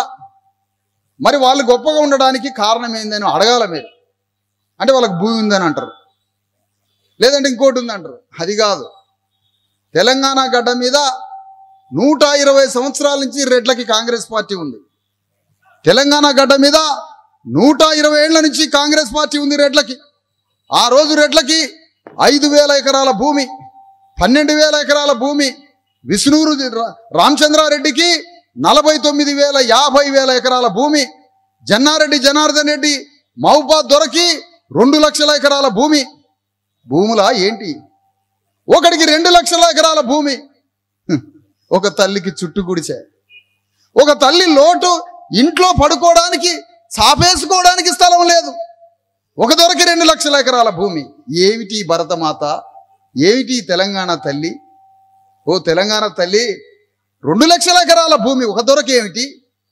మరి వాళ్ళు గొప్పగా ఉండడానికి కారణం ఏందని అడగాల మీరు అంటే వాళ్ళకి భూమి ఉందని అంటారు లేదంటే ఇంకోటి ఉందంటారు అది కాదు తెలంగాణ గడ్డ మీద నూట ఇరవై సంవత్సరాల నుంచి రెడ్లకి కాంగ్రెస్ పార్టీ ఉంది తెలంగాణ గడ్డ మీద నూట ఇరవై ఏళ్ల నుంచి కాంగ్రెస్ పార్టీ ఉంది రెడ్లకి ఆ రోజు రెడ్లకి ఐదు వేల ఎకరాల భూమి పన్నెండు వేల ఎకరాల భూమి విష్ణూరు రా- రామచంద్రారెడ్డికి నలభై తొమ్మిది వేల యాభై వేల ఎకరాల భూమి జన్నారెడ్డి జనార్దన్ రెడ్డి మహబాద్ దొరకి రెండు లక్షల ఎకరాల భూమి భూములా ఏంటి ఒకడికి రెండు లక్షల ఎకరాల భూమి హ్మ్. ఒక తల్లికి చుట్టు గుడిసే ఒక తల్లి లోటు ఇంట్లో పడుకోవడానికి చాపేసుకోవడానికి స్థలం లేదు ఒక దొరకి రెండు లక్షల ఎకరాల భూమి ఏమిటి ఈ భరతమాత ఏమిటి ఈ తెలంగాణ తల్లి ఓ తెలంగాణ తల్లి రెండు లక్షల ఎకరాల భూమి ఒక దొరక ఏమిటి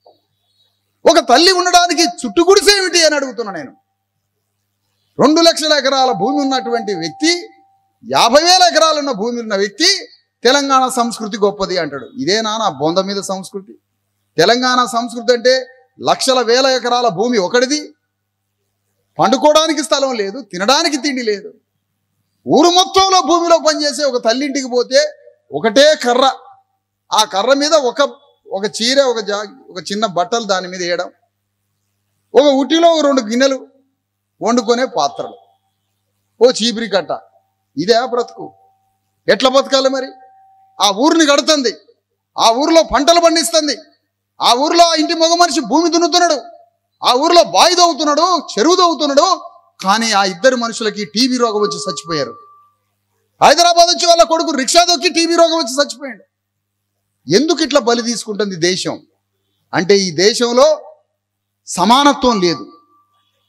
ఒక తల్లి ఉండడానికి చుట్టు గుడిసేమిటి అని అడుగుతున్నా నేను రెండు లక్షల ఎకరాల భూమి ఉన్నటువంటి వ్యక్తి యాభై వేల ఎకరాలు ఉన్న భూమి ఉన్న వ్యక్తి తెలంగాణ సంస్కృతి గొప్పది అంటాడు ఇదేనా నా బొంద మీద సంస్కృతి తెలంగాణ సంస్కృతి అంటే లక్షల వేల ఎకరాల భూమి ఒకటిది పండుకోవడానికి స్థలం లేదు తినడానికి తిండి లేదు ఊరు మొత్తంలో భూమిలో పనిచేసే ఒక తల్లింటికి పోతే ఒకటే కర్ర ఆ కర్ర మీద ఒక ఒక చీర ఒక జా ఒక చిన్న బట్టలు దాని మీద వేయడం ఒక ఉటిలో ఒక రెండు గిన్నెలు వండుకునే పాత్రలు ఓ చీపిరి కట్ట ఇదే బ్రతుకు ఎట్లా బతకాలి మరి ఆ ఊరిని కడుతుంది ఆ ఊరిలో పంటలు పండిస్తుంది ఆ ఊరిలో ఆ ఇంటి మగ మనిషి భూమి దున్నుతున్నాడు ఆ ఊరిలో బావి తవ్వుతున్నాడు చెరువు తవ్వుతున్నాడు కానీ ఆ ఇద్దరు మనుషులకి టీబీ రోగం వచ్చి చచ్చిపోయారు హైదరాబాద్ వచ్చి వాళ్ళ కొడుకు రిక్షా దొక్కి టీబీ రోగం వచ్చి చచ్చిపోయాడు ఎందుకు ఇట్లా బలి తీసుకుంటుంది దేశం అంటే ఈ దేశంలో సమానత్వం లేదు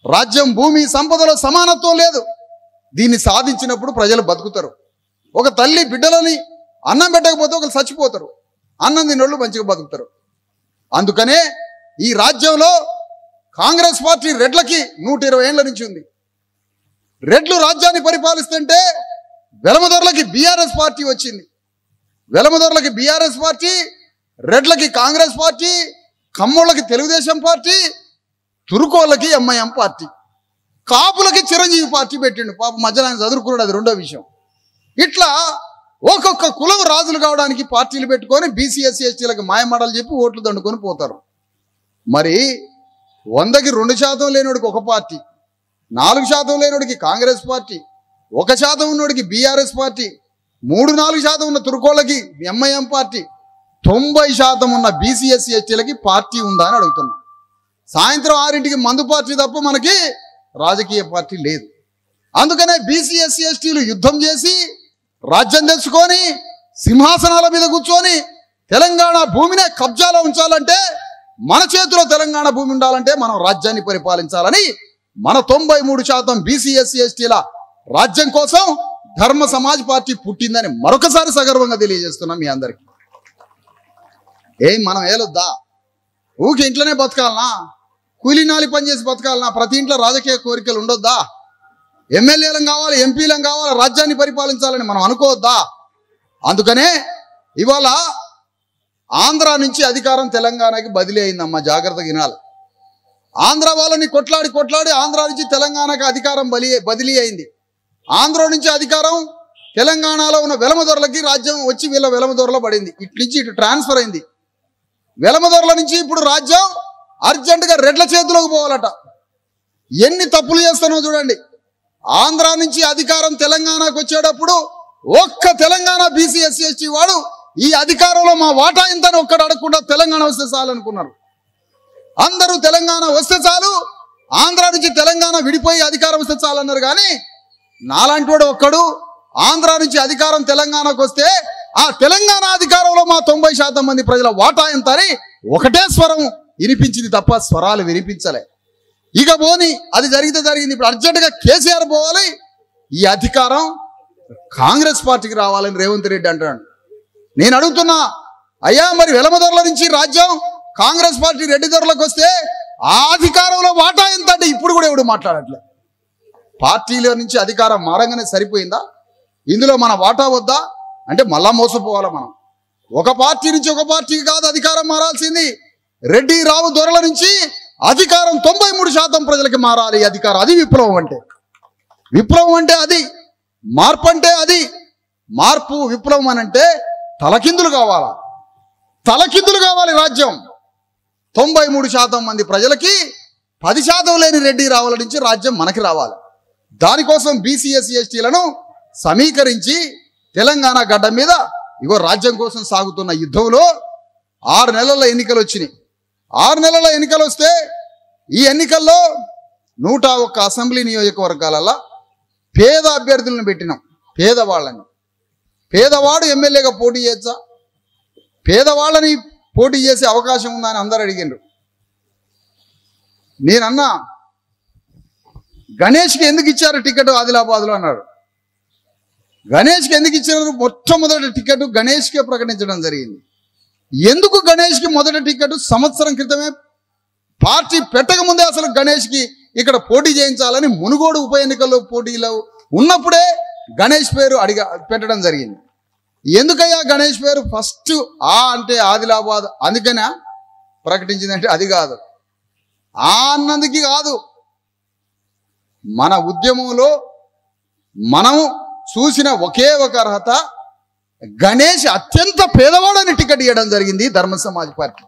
రాజ్యం భూమి సంపదలో సమానత్వం లేదు దీన్ని సాధించినప్పుడు ప్రజలు బతుకుతారు ఒక తల్లి బిడ్డలని అన్నం పెట్టకపోతే ఒకరు చచ్చిపోతారు అన్నం తినోళ్ళు మంచిగా బతుకుతారు అందుకనే ఈ రాజ్యంలో కాంగ్రెస్ పార్టీ రెడ్లకి నూట ఇరవై ఏళ్ల నుంచి ఉంది రెడ్లు రాజ్యాన్ని పరిపాలిస్తుంటే వెలమదొరలకి బీఆర్ఎస్ పార్టీ వచ్చింది వెలమదొరలకి బీఆర్ఎస్ పార్టీ రెడ్లకి కాంగ్రెస్ పార్టీ కమ్మోళ్ళకి తెలుగుదేశం పార్టీ తురుకోళ్ళకి ఎంఐఎం పార్టీ కాపులకి చిరంజీవి పార్టీ పెట్టిండు పాప మధ్యలో ఆయన చదువుకున్నాడు అది రెండో విషయం ఇట్లా ఒక్కొక్క కులం రాజులు కావడానికి పార్టీలు పెట్టుకొని బీసీఎస్సీ ఎస్టీలకు మాయమాటలు చెప్పి ఓట్లు దండుకొని పోతారు మరి వందకి రెండు శాతం లేనివాడికి ఒక పార్టీ నాలుగు శాతం లేనివాడికి కాంగ్రెస్ పార్టీ ఒక శాతం ఉన్నోడికి బీఆర్ఎస్ పార్టీ మూడు నాలుగు శాతం ఉన్న తురుకోళ్ళకి ఎంఐఎం పార్టీ తొంభై శాతం ఉన్న బీసీఎస్సీ ఎస్టీలకి పార్టీ ఉందా అని అడుగుతున్నా సాయంత్రం ఆరింటికి మందు పార్టీ తప్ప మనకి రాజకీయ పార్టీ లేదు అందుకనే బీసీ ఎస్సీ ఎస్టీలు యుద్ధం చేసి రాజ్యం తెచ్చుకొని సింహాసనాల మీద కూర్చొని తెలంగాణ భూమినే కబ్జాలో ఉంచాలంటే మన చేతిలో తెలంగాణ భూమి ఉండాలంటే మనం రాజ్యాన్ని పరిపాలించాలని మన తొంభై మూడు శాతం బీసీ ఎస్సీ ఎస్టీల రాజ్యం కోసం ధర్మ సమాజ్ పార్టీ పుట్టిందని మరొకసారి సగర్వంగా తెలియజేస్తున్నాం మీ అందరికి ఏం మనం ఏలొద్దా ఊకి ఇంట్లోనే బతకాలనా కూలీనాలి పని చేసి బతకాలనా ప్రతి ఇంట్లో రాజకీయ కోరికలు ఉండొద్దా ఎమ్మెల్యేలం కావాలి ఎంపీలం కావాలి రాజ్యాన్ని పరిపాలించాలని మనం అనుకోవద్దా అందుకనే ఇవాళ ఆంధ్ర నుంచి అధికారం తెలంగాణకి బదిలీ అయిందమ్మా జాగ్రత్తగా వినాలి ఆంధ్ర వాళ్ళని కొట్లాడి కొట్లాడి ఆంధ్ర నుంచి తెలంగాణకి అధికారం బలి బదిలీ అయింది ఆంధ్ర నుంచి అధికారం తెలంగాణలో ఉన్న వెలమదొరలకి రాజ్యం వచ్చి వీళ్ళ వెలమదొరలో పడింది ఇటు నుంచి ఇటు ట్రాన్స్ఫర్ అయింది వెలమదొరల నుంచి ఇప్పుడు రాజ్యం అర్జెంటుగా రెడ్ల చేతిలోకి పోవాలట ఎన్ని తప్పులు చేస్తానో చూడండి ఆంధ్ర నుంచి అధికారం తెలంగాణకు వచ్చేటప్పుడు ఒక్క తెలంగాణ బీసీ ఎస్సీ ఎస్టీ వాడు ఈ అధికారంలో మా వాటా ఇంతని ఒక్కడు అడగకుండా తెలంగాణ వస్తే చాలు అనుకున్నారు అందరూ తెలంగాణ వస్తే చాలు ఆంధ్ర నుంచి తెలంగాణ విడిపోయి అధికారం వస్తే చాలు అన్నారు కానీ నాలాంటి వాడు ఒక్కడు ఆంధ్ర నుంచి అధికారం తెలంగాణకు వస్తే ఆ తెలంగాణ అధికారంలో మా తొంభై శాతం మంది ప్రజల వాటా ఎంత అని ఒకటే స్వరం వినిపించింది తప్ప స్వరాలు వినిపించలే ఇక పోని అది జరిగితే జరిగింది ఇప్పుడు అర్జెంటుగా కేసీఆర్ పోవాలి ఈ అధికారం కాంగ్రెస్ పార్టీకి రావాలని రేవంత్ రెడ్డి అంటాడు నేను అడుగుతున్నా అయ్యా మరి వెలమదొరల నుంచి రాజ్యం కాంగ్రెస్ పార్టీ రెడ్డి దొరలకు వస్తే ఆ అధికారంలో వాటా ఎంత అంటే ఇప్పుడు కూడా ఎవడు మాట్లాడట్లే పార్టీల నుంచి అధికారం మారంగానే సరిపోయిందా ఇందులో మన వాటా వద్దా అంటే మళ్ళా మోసపోవాలా మనం ఒక పార్టీ నుంచి ఒక పార్టీకి కాదు అధికారం మారాల్సింది రెడ్డి రావు దొరల నుంచి అధికారం తొంభై మూడు శాతం ప్రజలకి మారాలి ఈ అధికారం అది విప్లవం అంటే విప్లవం అంటే అది మార్పు అంటే అది మార్పు విప్లవం అని అంటే తలకిందులు కావాలా తలకిందులు కావాలి రాజ్యం తొంభై మూడు శాతం మంది ప్రజలకి పది శాతం లేని రెడ్డి రావుల నుంచి రాజ్యం మనకి రావాలి దానికోసం బీసీఎస్సీ ఎస్టీలను సమీకరించి తెలంగాణ గడ్డ మీద ఇగో రాజ్యం కోసం సాగుతున్న యుద్ధంలో ఆరు నెలల ఎన్నికలు వచ్చినాయి ఆరు నెలల ఎన్నికలు వస్తే ఈ ఎన్నికల్లో నూట ఒక్క అసెంబ్లీ నియోజకవర్గాలలో పేద అభ్యర్థులను పెట్టినాం పేదవాళ్ళని పేదవాడు ఎమ్మెల్యేగా పోటీ చేయొచ్చా పేదవాళ్ళని పోటీ చేసే అవకాశం ఉందా అని అందరు అడిగిండ్రు నేనన్నా గణేష్కి ఎందుకు ఇచ్చారు టికెట్ ఆదిలాబాద్లో అన్నాడు గణేష్కి ఎందుకు ఇచ్చారు మొట్టమొదటి టికెట్ గణేష్కే ప్రకటించడం జరిగింది ఎందుకు గణేష్కి మొదటి టికెట్ సంవత్సరం క్రితమే పార్టీ పెట్టక ముందే అసలు గణేష్కి ఇక్కడ పోటీ చేయించాలని మునుగోడు ఉప ఎన్నికల్లో పోటీలో ఉన్నప్పుడే గణేష్ పేరు అడిగా పెట్టడం జరిగింది ఎందుకయ్యా గణేష్ పేరు ఫస్ట్ ఆ అంటే ఆదిలాబాద్ అందుకనే ప్రకటించిందంటే అది కాదు ఆ అన్నందుకు కాదు మన ఉద్యమంలో మనం చూసిన ఒకే ఒక అర్హత గణేష్ అత్యంత పేదవాడని టికెట్ ఇవ్వడం జరిగింది ధర్మ సమాజ్ పార్టీ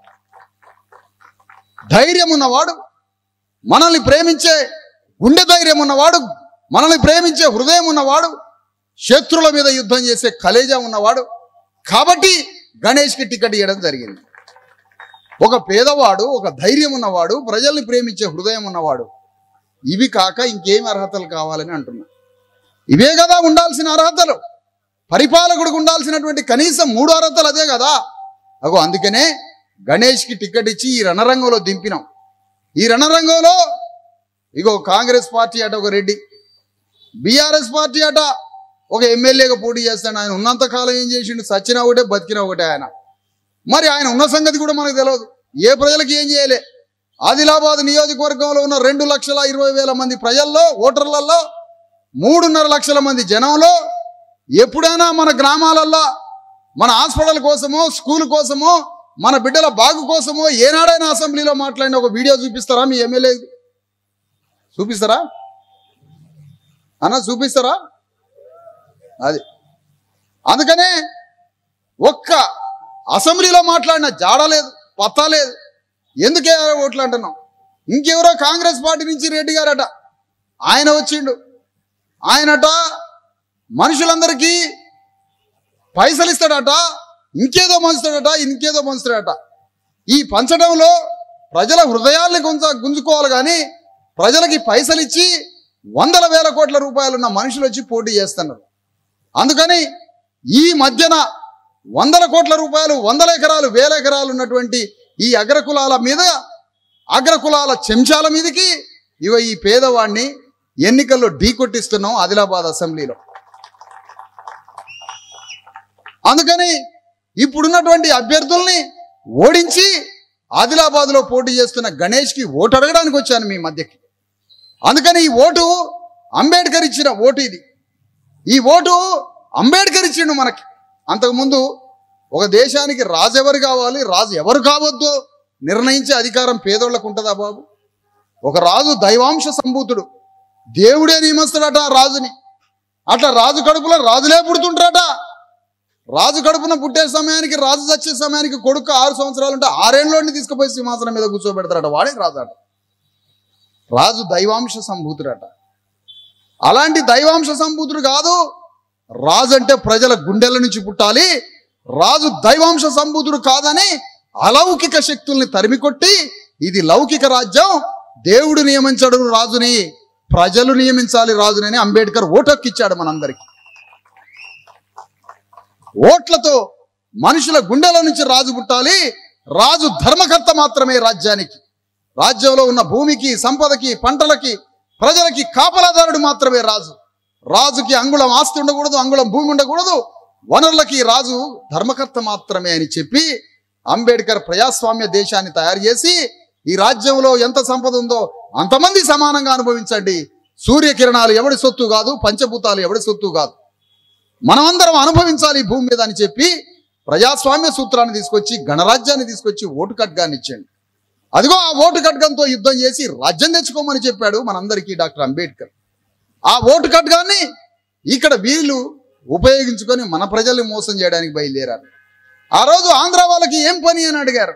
ధైర్యం ఉన్నవాడు మనల్ని ప్రేమించే గుండె ధైర్యం ఉన్నవాడు మనల్ని ప్రేమించే హృదయం ఉన్నవాడు శత్రుల మీద యుద్ధం చేసే కలేజా ఉన్నవాడు కాబట్టి గణేష్కి టికెట్ ఇవ్వడం జరిగింది ఒక పేదవాడు ఒక ధైర్యం ఉన్నవాడు ప్రజల్ని ప్రేమించే హృదయం ఉన్నవాడు ఇవి కాక ఇంకేం అర్హతలు కావాలని అంటున్నా ఇవే కదా ఉండాల్సిన అర్హతలు పరిపాలకుడికి ఉండాల్సినటువంటి కనీసం మూడు అర్హతలు అదే కదా అగో అందుకనే గణేష్కి టికెట్ ఇచ్చి ఈ రణరంగంలో దింపినాం ఈ రణరంగంలో ఇగో కాంగ్రెస్ పార్టీ అట ఒక రెడ్డి బీఆర్ఎస్ పార్టీ అట ఒక ఎమ్మెల్యేగా పోటీ చేస్తాడు ఆయన ఉన్నంత కాలం ఏం చేసిండు సచ్చినా ఒకటే బతికినా ఒకటే ఆయన మరి ఆయన ఉన్న సంగతి కూడా మనకు తెలియదు ఏ ప్రజలకు ఏం చేయలే ఆదిలాబాద్ నియోజకవర్గంలో ఉన్న రెండు లక్షల ఇరవై వేల మంది ప్రజల్లో ఓటర్లలో మూడున్నర లక్షల మంది జనంలో ఎప్పుడైనా మన గ్రామాలల్లో మన హాస్పిటల్ కోసమో స్కూల్ కోసమో మన బిడ్డల బాగు కోసమో ఏనాడైనా అసెంబ్లీలో మాట్లాడిన ఒక వీడియో చూపిస్తారా మీ ఎమ్మెల్యే చూపిస్తారా అన్న చూపిస్తారా అది అందుకనే ఒక్క అసెంబ్లీలో మాట్లాడిన జాడ లేదు పత్తా లేదు ఎందుకే ఓట్లు అంటున్నాం ఇంకెవరో కాంగ్రెస్ పార్టీ నుంచి రెడ్డి గారట ఆయన వచ్చిండు ఆయనట మనుషులందరికీ పైసలు ఇస్తాడట ఇంకేదో పంచుతాడట ఇంకేదో పంచుతాడట ఈ పంచడంలో ప్రజల హృదయాల్ని గుంజ గుంజుకోవాలి కానీ ప్రజలకి పైసలు ఇచ్చి వందల వేల కోట్ల రూపాయలున్న మనుషులు వచ్చి పోటీ చేస్తున్నారు అందుకని ఈ మధ్యన వందల కోట్ల రూపాయలు వందల ఎకరాలు వేల ఎకరాలు ఉన్నటువంటి ఈ అగ్రకులాల మీద అగ్రకులాల చెంచాల మీదకి ఇవ ఈ పేదవాడిని ఎన్నికల్లో ఢీకొట్టిస్తున్నాం ఆదిలాబాద్ అసెంబ్లీలో అందుకని ఇప్పుడున్నటువంటి అభ్యర్థుల్ని ఓడించి ఆదిలాబాద్లో పోటీ చేస్తున్న గణేష్కి ఓటు అడగడానికి వచ్చాను మీ మధ్యకి అందుకని ఈ ఓటు అంబేద్కర్ ఇచ్చిన ఓటు ఇది ఈ ఓటు అంబేద్కర్ ఇచ్చిండు మనకి అంతకుముందు ఒక దేశానికి రాజు ఎవరు కావాలి రాజు ఎవరు కావద్దో నిర్ణయించే అధికారం పేదోళ్ళకు ఉంటుందా బాబు ఒక రాజు దైవాంశ సంభూతుడు దేవుడే నియమిస్తాడట ఆ రాజుని అట్లా రాజు కడుపులో రాజులే పుడుతుంటారట రాజు కడుపున పుట్టే సమయానికి రాజు చచ్చే సమయానికి కొడుకు ఆరు సంవత్సరాలు ఉంటే ఆరేళ్ళలోని తీసుకుపోయి సింహాసనం మీద కూర్చోబెడతారట వాడే రాజు అట రాజు దైవాంశ సంభూతుడట అలాంటి దైవాంశ సంభూతుడు కాదు రాజు అంటే ప్రజల గుండెల నుంచి పుట్టాలి రాజు దైవాంశ సంభూతుడు కాదని అలౌకిక శక్తుల్ని తరిమికొట్టి ఇది లౌకిక రాజ్యం దేవుడు నియమించడు రాజుని ప్రజలు నియమించాలి రాజుని అంబేద్కర్ ఓటక్కిచ్చాడు మనందరికి ఓట్లతో మనుషుల గుండెల నుంచి రాజు పుట్టాలి రాజు ధర్మకర్త మాత్రమే రాజ్యానికి రాజ్యంలో ఉన్న భూమికి సంపదకి పంటలకి ప్రజలకి కాపలాదారుడు మాత్రమే రాజు రాజుకి అంగుళం ఆస్తి ఉండకూడదు అంగుళం భూమి ఉండకూడదు వనరులకి రాజు ధర్మకర్త మాత్రమే అని చెప్పి అంబేద్కర్ ప్రజాస్వామ్య దేశాన్ని తయారు చేసి ఈ రాజ్యంలో ఎంత సంపద ఉందో అంతమంది సమానంగా అనుభవించండి సూర్యకిరణాలు ఎవడి సొత్తు కాదు పంచభూతాలు ఎవడి సొత్తు కాదు మనమందరం అనుభవించాలి ఈ భూమి మీద అని చెప్పి ప్రజాస్వామ్య సూత్రాన్ని తీసుకొచ్చి గణరాజ్యాన్ని తీసుకొచ్చి ఓటు ఖడ్గాన్ని ఇచ్చాడు అదిగో ఆ ఓటు ఖడ్గంతో యుద్ధం చేసి రాజ్యం తెచ్చుకోమని చెప్పాడు మనందరికీ డాక్టర్ అంబేద్కర్ ఆ ఓటు ఖడ్గాన్ని ఇక్కడ వీళ్ళు ఉపయోగించుకొని మన ప్రజల్ని మోసం చేయడానికి బయలుదేరారు ఆ రోజు ఆంధ్ర వాళ్ళకి ఏం పని అని అడిగారు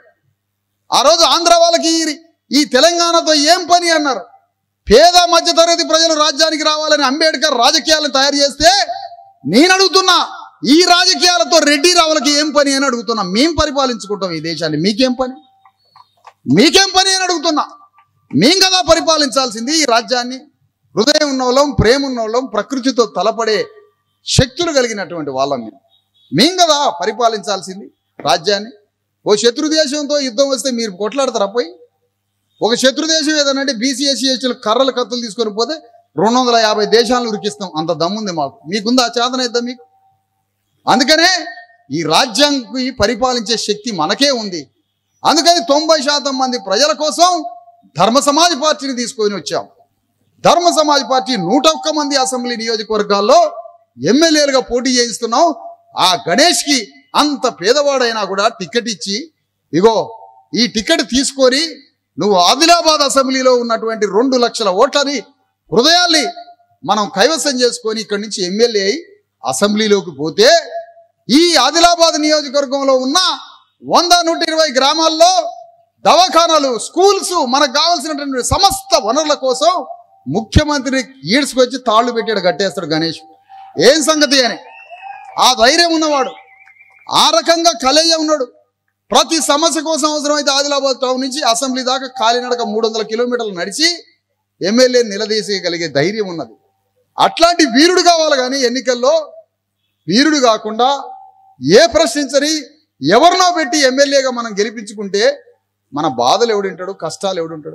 ఆ రోజు ఆంధ్ర వాళ్ళకి ఈ- ఈ తెలంగాణతో ఏం పని అన్నారు పేద మధ్యతరగతి ప్రజలు రాజ్యానికి రావాలని అంబేద్కర్ రాజకీయాలను తయారు చేస్తే నేను అడుగుతున్నా ఈ రాజకీయాలతో రెడ్డి రావులకి ఏం పని అని అడుగుతున్నా మేం పరిపాలించుకుంటాం ఈ దేశాన్ని మీకేం పని మీకేం పని అని అడుగుతున్నా మేం కదా పరిపాలించాల్సింది ఈ రాజ్యాన్ని హృదయం ఉన్నోళ్ళం ప్రేమ ఉన్నోళ్ళం ప్రకృతితో తలపడే శక్తులు కలిగినటువంటి వాళ్ళం మేము మేం కదా పరిపాలించాల్సింది రాజ్యాన్ని ఓ శత్రు దేశంతో యుద్ధం వస్తే మీరు కొట్లాడతారా పోయి ఒక శత్రు దేశం ఏదనంటే బీసీ ఎస్సీ ఎస్టీలు కర్రలు కత్తులు తీసుకొని పోతే రెండు వందల యాభై దేశాలను ఉరికిస్తాం అంత దమ్ముంది మాకు మీకుందా చేతన ఇద్దాం మీకు అందుకనే ఈ రాజ్యానికి పరిపాలించే శక్తి మనకే ఉంది అందుకని తొంభై శాతం మంది ప్రజల కోసం ధర్మ సమాజ్ పార్టీని తీసుకొని వచ్చాం ధర్మ సమాజ్ పార్టీ నూట ఒక్క మంది అసెంబ్లీ నియోజకవర్గాల్లో ఎమ్మెల్యేలుగా పోటీ చేయిస్తున్నాం ఆ గణేష్కి అంత పేదవాడైనా కూడా టికెట్ ఇచ్చి ఇగో ఈ టికెట్ తీసుకొని నువ్వు ఆదిలాబాద్ అసెంబ్లీలో ఉన్నటువంటి రెండు లక్షల ఓట్లని హృదయాల్ని మనం కైవసం చేసుకొని ఇక్కడి నుంచి ఎమ్మెల్యే అయి అసెంబ్లీలోకి పోతే ఈ ఆదిలాబాద్ నియోజకవర్గంలో ఉన్న వంద నూట ఇరవై గ్రామాల్లో దవాఖానాలు స్కూల్స్ మనకు కావాల్సినటువంటి సమస్త వనరుల కోసం ముఖ్యమంత్రిని ఈడ్చుకొచ్చి తాళ్ళు పెట్టాడు కట్టేస్తాడు గణేష్ ఏం సంగతి అని ఆ ధైర్యం ఉన్నవాడు ఆ రకంగా కలయ్య ఉన్నాడు ప్రతి సమస్య కోసం అవసరమైతే ఆదిలాబాద్ టౌన్ నుంచి అసెంబ్లీ దాకా కాలినడక మూడు వందల కిలోమీటర్లు నడిచి ఎమ్మెల్యే నిలదీసేయగలిగే ధైర్యం ఉన్నది అట్లాంటి వీరుడు కావాలి కానీ ఎన్నికల్లో వీరుడు కాకుండా ఏ ప్రశ్నించని ఎవరినో పెట్టి ఎమ్మెల్యేగా మనం గెలిపించుకుంటే మన బాధలు ఎవడుంటాడు కష్టాలు ఎవడుంటాడు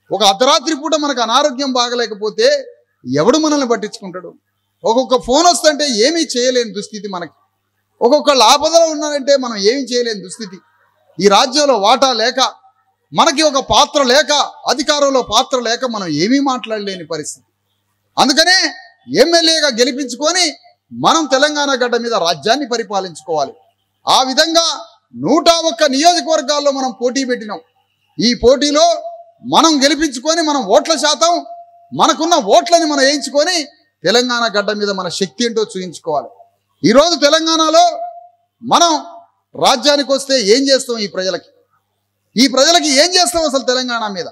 ఒక అర్ధరాత్రి పూట మనకు అనారోగ్యం బాగలేకపోతే ఎవడు మనల్ని పట్టించుకుంటాడు ఒక్కొక్క ఫోన్ వస్తుంటే ఏమీ చేయలేని దుస్థితి మనకి ఒక్కొక్కళ్ళు ఆపదలో ఉన్నారంటే మనం ఏమీ చేయలేని దుస్థితి ఈ రాజ్యంలో వాటా లేక మనకి ఒక పాత్ర లేక అధికారంలో పాత్ర లేక మనం ఏమీ మాట్లాడలేని పరిస్థితి అందుకనే ఎమ్మెల్యేగా గెలిపించుకొని మనం తెలంగాణ గడ్డ మీద రాజ్యాన్ని పరిపాలించుకోవాలి ఆ విధంగా నూట ఒక్క నియోజకవర్గాల్లో మనం పోటీ పెట్టినాం ఈ పోటీలో మనం గెలిపించుకొని మనం ఓట్ల శాతం మనకున్న ఓట్లని మనం వేయించుకొని తెలంగాణ గడ్డ మీద మన శక్తి ఏంటో చూయించుకోవాలి ఈరోజు తెలంగాణలో మనం రాజ్యానికి వస్తే ఏం చేస్తాం ఈ ప్రజలకి ఈ ప్రజలకి ఏం చేస్తాం అసలు తెలంగాణ మీద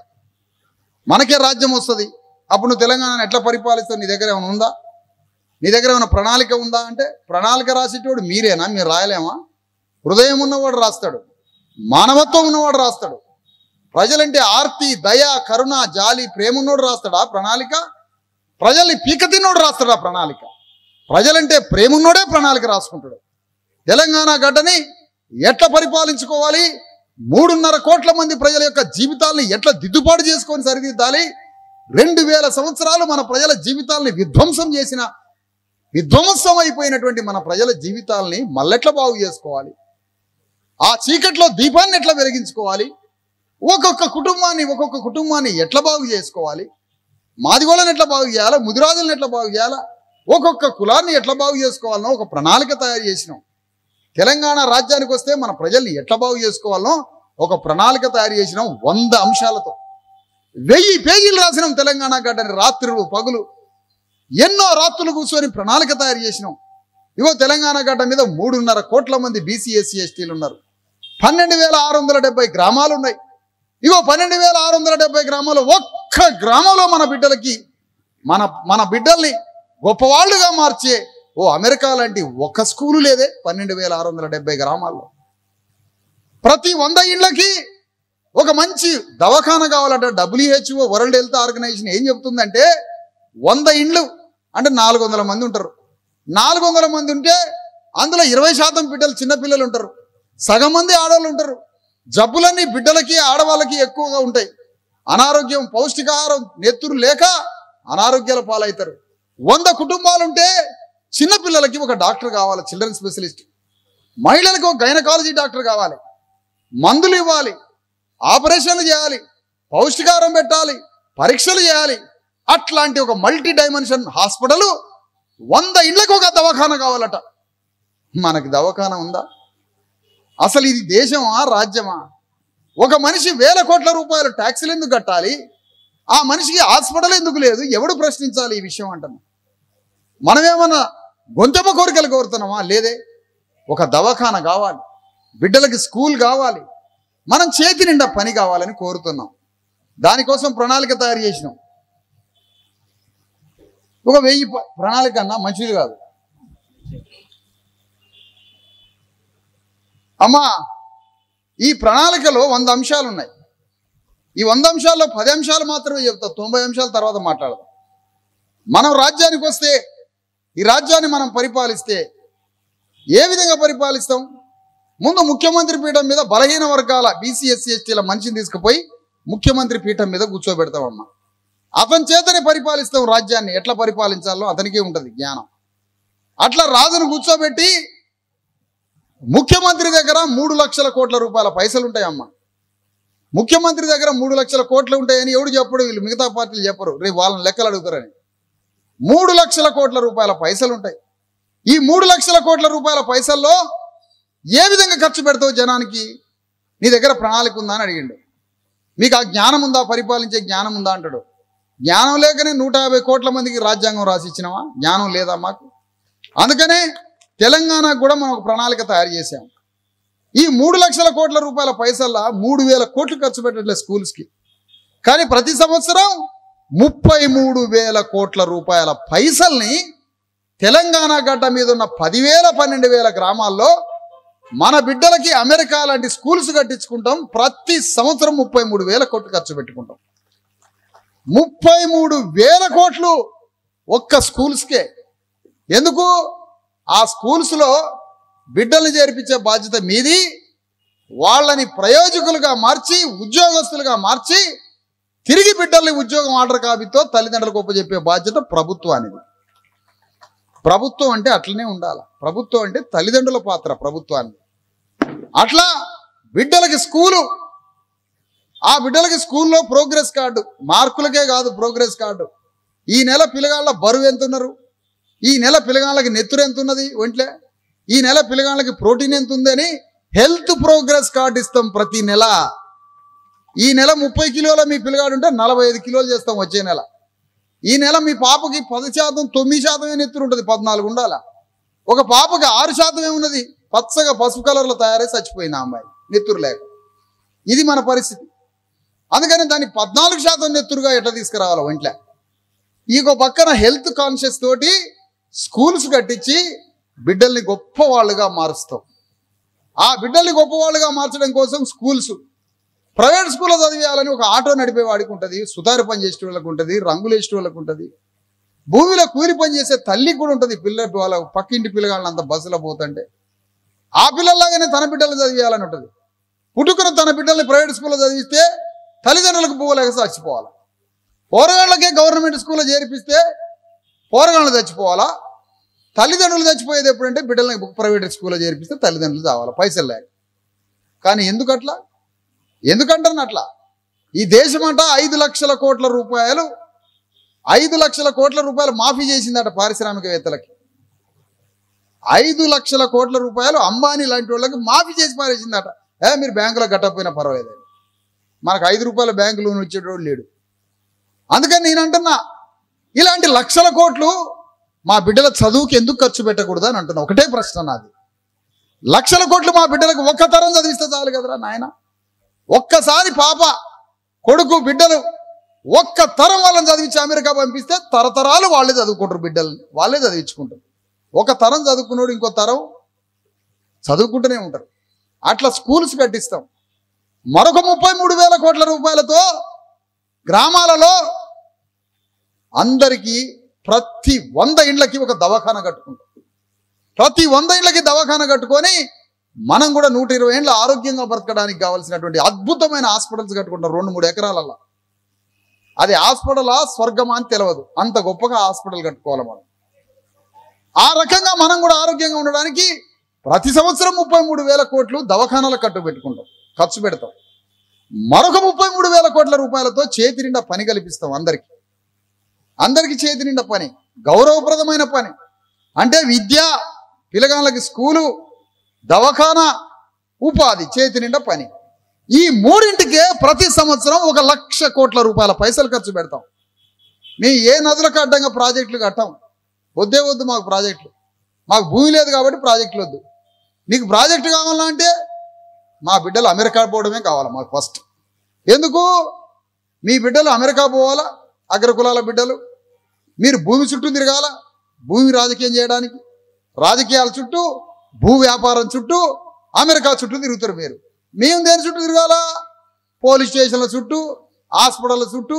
మనకే రాజ్యం వస్తుంది అప్పుడు నువ్వు తెలంగాణను ఎట్లా పరిపాలిస్తావు నీ దగ్గర ఏమైనా ఉందా నీ దగ్గర ఏమైనా ప్రణాళిక ఉందా అంటే ప్రణాళిక రాసేటోడు మీరేనా మీరు రాయలేమా హృదయం ఉన్నవాడు రాస్తాడు మానవత్వం ఉన్నవాడు రాస్తాడు ప్రజలంటే ఆర్తి దయ కరుణ జాలి ప్రేమ ఉన్నోడు రాస్తాడా ప్రణాళిక ప్రజల్ని పీక తిన్నోడు రాస్తాడా ప్రణాళిక ప్రజలంటే ప్రేమ ఉన్నోడే ప్రణాళిక రాసుకుంటాడు తెలంగాణ గడ్డని ఎట్లా పరిపాలించుకోవాలి మూడున్నర కోట్ల మంది ప్రజల యొక్క జీవితాల్ని ఎట్లా దిద్దుబాటు చేసుకొని సరిదిద్దాలి రెండు వేల సంవత్సరాలు మన ప్రజల జీవితాల్ని విధ్వంసం చేసిన విధ్వంసం అయిపోయినటువంటి మన ప్రజల జీవితాల్ని మళ్ళెట్లా బాగు చేసుకోవాలి ఆ చీకట్లో దీపాన్ని ఎట్లా వెలిగించుకోవాలి ఒక్కొక్క కుటుంబాన్ని ఒక్కొక్క కుటుంబాన్ని ఎట్లా బాగు చేసుకోవాలి మాదిగోళ్ళని ఎట్లా బాగు చేయాలా ముదిరాజులను ఎట్లా బాగు చేయాలా ఒక్కొక్క కులాన్ని ఎట్లా బాగు చేసుకోవాలనో ఒక ప్రణాళిక తయారు చేసినాం తెలంగాణ రాజ్యానికి వస్తే మన ప్రజల్ని ఎట్లా బాగు చేసుకోవాలనో ఒక ప్రణాళిక తయారు చేసినాం వంద అంశాలతో వెయ్యి పేజీలు రాసినాం తెలంగాణ గడ్డని రాత్రులు పగులు ఎన్నో రాత్రులు కూర్చొని ప్రణాళిక తయారు చేసినాం ఇగో తెలంగాణ గడ్డ మీద మూడున్నర కోట్ల మంది బీసీ ఎస్సీ ఎస్టీలు ఉన్నారు పన్నెండు వేల ఆరు వందల డెబ్బై గ్రామాలు ఉన్నాయి ఇగో పన్నెండు వేల ఆరు వందల డెబ్బై గ్రామాలు ఒక్క గ్రామంలో మన బిడ్డలకి మన మన బిడ్డల్ని గొప్పవాళ్ళుగా మార్చే ఓ అమెరికా లాంటి ఒక్క స్కూలు లేదే పన్నెండు వేల ఆరు వందల డెబ్బై గ్రామాల్లో ప్రతి వంద ఇళ్ళకి ఒక మంచి దవాఖాన కావాలంటే డబ్ల్యూహెచ్ఓ వరల్డ్ హెల్త్ ఆర్గనైజేషన్ ఏం చెప్తుందంటే వంద ఇండ్లు అంటే నాలుగు వందల మంది ఉంటారు నాలుగు వందల మంది ఉంటే అందులో ఇరవై శాతం బిడ్డలు చిన్న పిల్లలు ఉంటారు సగం మంది ఆడవాళ్ళు ఉంటారు జబ్బులన్నీ బిడ్డలకి ఆడవాళ్ళకి ఎక్కువగా ఉంటాయి అనారోగ్యం పౌష్టికాహారం నెత్తురు లేక అనారోగ్యాల పాలవుతారు వంద కుటుంబాలుంటే చిన్న పిల్లలకి ఒక డాక్టర్ కావాలి చిల్డ్రన్ స్పెషలిస్ట్ మహిళలకు ఒక గైనకాలజీ డాక్టర్ కావాలి మందులు ఇవ్వాలి ఆపరేషన్లు చేయాలి పౌష్టికారం పెట్టాలి పరీక్షలు చేయాలి అట్లాంటి ఒక మల్టీ డైమెన్షన్ హాస్పిటల్ వంద ఇళ్ళకు ఒక దవాఖాన కావాలట మనకి దవాఖాన ఉందా అసలు ఇది దేశమా రాజ్యమా ఒక మనిషి వేల కోట్ల రూపాయలు ట్యాక్సులు ఎందుకు కట్టాలి ఆ మనిషికి హాస్పిటల్ ఎందుకు లేదు ఎవడు ప్రశ్నించాలి ఈ విషయం అంటున్నా మనమేమన్నా గొంతెమ్మ కోరికలు కోరుతున్నామా లేదే ఒక దవాఖాన కావాలి బిడ్డలకి స్కూల్ కావాలి మనం చేతి నిండా పని కావాలని కోరుతున్నాం దానికోసం ప్రణాళిక తయారు చేసినాం ఒక వెయ్యి ప- ప్రణాళిక అన్నా మంచిది కాదు అమ్మా ఈ ప్రణాళికలో వంద అంశాలు ఉన్నాయి ఈ వంద అంశాల్లో పది అంశాలు మాత్రమే చెప్తా తొంభై అంశాల తర్వాత మాట్లాడదాం మనం రాజ్యానికి వస్తే ఈ రాజ్యాన్ని మనం పరిపాలిస్తే ఏ విధంగా పరిపాలిస్తాం ముందు ముఖ్యమంత్రి పీఠం మీద బలహీన వర్గాల బీసీ ఎస్సీ ఎస్టీల మనిషిని తీసుకుపోయి ముఖ్యమంత్రి పీఠం మీద కూర్చోబెడతామమ్మా అతని చేతనే పరిపాలిస్తాం రాజ్యాన్ని ఎట్లా పరిపాలించాలో అతనికే ఉంటుంది జ్ఞానం అట్లా రాజును కూర్చోబెట్టి ముఖ్యమంత్రి దగ్గర మూడు లక్షల కోట్ల రూపాయల పైసలు ఉంటాయమ్మా ముఖ్యమంత్రి దగ్గర మూడు లక్షల కోట్లు ఉంటాయని ఎవడు చెప్పడు వీళ్ళు మిగతా పార్టీలు చెప్పరు రేపు వాళ్ళని లెక్కలు అడుగుతారని మూడు లక్షల కోట్ల రూపాయల పైసలు ఉంటాయి ఈ మూడు లక్షల కోట్ల రూపాయల పైసల్లో ఏ విధంగా ఖర్చు పెడతావు జనానికి నీ దగ్గర ప్రణాళిక ఉందా అని అడిగిండు మీకు ఆ జ్ఞానం ఉందా పరిపాలించే జ్ఞానం ఉందా అంటాడు జ్ఞానం లేకనే నూట యాభై కోట్ల మందికి రాజ్యాంగం రాసి ఇచ్చినావా జ్ఞానం లేదా మాకు అందుకనే తెలంగాణకు కూడా మనం ఒక ప్రణాళిక తయారు చేశాం ఈ మూడు లక్షల కోట్ల రూపాయల పైసల్లా మూడు వేల కోట్లు ఖర్చు పెట్టట్లేదు స్కూల్స్కి కానీ ప్రతి సంవత్సరం ముప్పై మూడు వేల కోట్ల రూపాయల పైసల్ని తెలంగాణ గడ్డ మీద ఉన్న పదివేల పన్నెండు వేల గ్రామాల్లో మన బిడ్డలకి అమెరికా లాంటి స్కూల్స్ కట్టించుకుంటాం ప్రతి సంవత్సరం ముప్పై మూడు వేల కోట్లు ఖర్చు పెట్టుకుంటాం ముప్పై మూడు వేల కోట్లు ఒక్క స్కూల్స్కే ఎందుకు ఆ స్కూల్స్లో బిడ్డల్ని చేర్పించే బాధ్యత మీది వాళ్ళని ప్రయోజకులుగా మార్చి ఉద్యోగస్తులుగా మార్చి తిరిగి బిడ్డల్ని ఉద్యోగం ఆర్డర్ కాపీతో తల్లిదండ్రులకు ఒప్పజెప్పే బాధ్యత ప్రభుత్వానిది ప్రభుత్వం అంటే అట్లనే ఉండాలి ప్రభుత్వం అంటే తల్లిదండ్రుల పాత్ర ప్రభుత్వాన్ని అట్లా బిడ్డలకి స్కూలు ఆ బిడ్డలకి స్కూల్లో ప్రోగ్రెస్ కార్డు మార్కులకే కాదు ప్రోగ్రెస్ కార్డు ఈ నెల పిల్లగాళ్ళ బరువు ఎంత ఉన్నారు ఈ నెల పిల్లగాళ్ళకి నెత్తురు ఎంత ఉన్నది ఒంట్లే ఈ నెల పిల్లగాళ్ళకి ప్రోటీన్ ఎంత ఉందని హెల్త్ ప్రోగ్రెస్ కార్డు ఇస్తాం ప్రతి నెల ఈ నెల ముప్పై కిలోల మీ పిల్లగాడు ఉంటే నలభై ఐదు కిలోలు చేస్తాం వచ్చే నెల ఈ నెల మీ పాపకి పది శాతం తొమ్మిది శాతమే నెత్తురు ఉంటుంది పద్నాలుగు ఉండాల ఒక పాపకి ఆరు శాతమే ఉన్నది పచ్చగా పసుపు కలర్లో తయారై చచ్చిపోయింది ఆ అమ్మాయి నెత్తురు లేక ఇది మన పరిస్థితి అందుకని దాన్ని పద్నాలుగు శాతం నెత్తురుగా ఎట్లా తీసుకురావాలి ఒంట్లే ఇంకో పక్కన హెల్త్ కాన్షియస్ తోటి స్కూల్స్ కట్టించి బిడ్డల్ని గొప్ప వాళ్ళుగా మారుస్తాం ఆ బిడ్డల్ని గొప్ప వాళ్ళుగా మార్చడం కోసం స్కూల్స్ ప్రైవేట్ స్కూల్లో చదివేయాలని ఒక ఆటో నడిపే వాడికి ఉంటుంది సుతారు పని చేసే వాళ్ళకి ఉంటుంది రంగులు వేసే వాళ్ళకి ఉంటుంది భూమిలో కూలి పని చేసే తల్లికి కూడా ఉంటుంది పిల్ల వాళ్ళ పక్కింటి పిల్లగాళ్ళని అంత బస్సులో పోతుంటే ఆ పిల్లల్లాగానే తన బిడ్డలు చదివేయాలని ఉంటుంది పుట్టుకున్న తన బిడ్డల్ని ప్రైవేట్ స్కూల్లో చదివిస్తే తల్లిదండ్రులకు పోలేక చచ్చిపోవాలి పోరగాళ్ళకే గవర్నమెంట్ స్కూల్లో చేర్పిస్తే పోరగాళ్ళు చచ్చిపోవాలా తల్లిదండ్రులు చచ్చిపోయేది ఎప్పుడంటే బిడ్డల్ని ప్రైవేట్ స్కూల్లో చేర్పిస్తే తల్లిదండ్రులు చావాలి పైసలు లేక కానీ ఎందుకు అట్లా ఎందుకంటారు అట్లా ఈ దేశమంట ఐదు లక్షల కోట్ల రూపాయలు ఐదు లక్షల కోట్ల రూపాయలు మాఫీ చేసిందట పారిశ్రామికవేత్తలకి ఐదు లక్షల కోట్ల రూపాయలు అంబానీ లాంటి వాళ్ళకి మాఫీ చేసి పారేసిందట ఏ మీరు బ్యాంకులో కట్టకపోయినా పర్వాలేదు మనకు ఐదు రూపాయల బ్యాంకు లోన్ వచ్చేటోడు లేడు అందుకని నేను అంటున్నా ఇలాంటి లక్షల కోట్లు మా బిడ్డల చదువుకి ఎందుకు ఖర్చు పెట్టకూడదు అని అంటున్నా ఒకటే ప్రశ్న నాది లక్షల కోట్లు మా బిడ్డలకు ఒక్క తరం చదివిస్తే చాలు కదరా నాయన ఒక్కసారి పాప కొడుకు బిడ్డలు ఒక్క తరం వాళ్ళని చదివించి అమెరికా పంపిస్తే తరతరాలు వాళ్ళే చదువుకుంటారు బిడ్డల్ని వాళ్ళే చదివించుకుంటారు ఒక తరం చదువుకున్నాడు ఇంకో తరం చదువుకుంటూనే ఉంటారు అట్లా స్కూల్స్ కట్టిస్తాం మరొక ముప్పై మూడు వేల కోట్ల రూపాయలతో గ్రామాలలో అందరికీ ప్రతి వంద ఇండ్లకి ఒక దవాఖాన కట్టుకుంటాం ప్రతి వంద ఇండ్లకి దవాఖాన కట్టుకొని మనం కూడా నూట ఇరవై ఏళ్ళ ఆరోగ్యంగా బ్రతకడానికి కావాల్సినటువంటి అద్భుతమైన హాస్పిటల్స్ కట్టుకుంటాం రెండు మూడు ఎకరాలలో అది హాస్పిటలా స్వర్గమా అని తెలియదు అంత గొప్పగా హాస్పిటల్ కట్టుకోవాలి మనం ఆ రకంగా మనం కూడా ఆరోగ్యంగా ఉండడానికి ప్రతి సంవత్సరం ముప్పై మూడు వేల కోట్లు దవాఖానాలకు కట్టు పెట్టుకుంటాం ఖర్చు పెడతాం మరొక ముప్పై మూడు వేల కోట్ల రూపాయలతో చేతి నిండా పని కల్పిస్తాం అందరికి అందరికి చేతి నిండా పని గౌరవప్రదమైన పని అంటే విద్య పిల్లగాళ్ళకి స్కూలు దవాఖానా ఉపాధి చేతి నిండా పని ఈ మూడింటికే ప్రతి సంవత్సరం ఒక లక్ష కోట్ల రూపాయల పైసలు ఖర్చు పెడతాం మీ ఏ నదులకు అడ్డంగా ప్రాజెక్టులు కట్టాం వద్దే వద్దు మాకు ప్రాజెక్టులు మాకు భూమి లేదు కాబట్టి ప్రాజెక్టులు వద్దు నీకు ప్రాజెక్టు కావాలంటే మా బిడ్డలు అమెరికా పోవడమే కావాలి మాకు ఫస్ట్ ఎందుకు మీ బిడ్డలు అమెరికా పోవాలా అగ్రకులాల బిడ్డలు మీరు భూమి చుట్టూ తిరగాల భూమి రాజకీయం చేయడానికి రాజకీయాల చుట్టూ భూ వ్యాపారం చుట్టూ అమెరికా చుట్టూ తిరుగుతారు మీరు మేము దేని చుట్టూ తిరగాల పోలీస్ స్టేషన్ల చుట్టూ హాస్పిటల్ చుట్టూ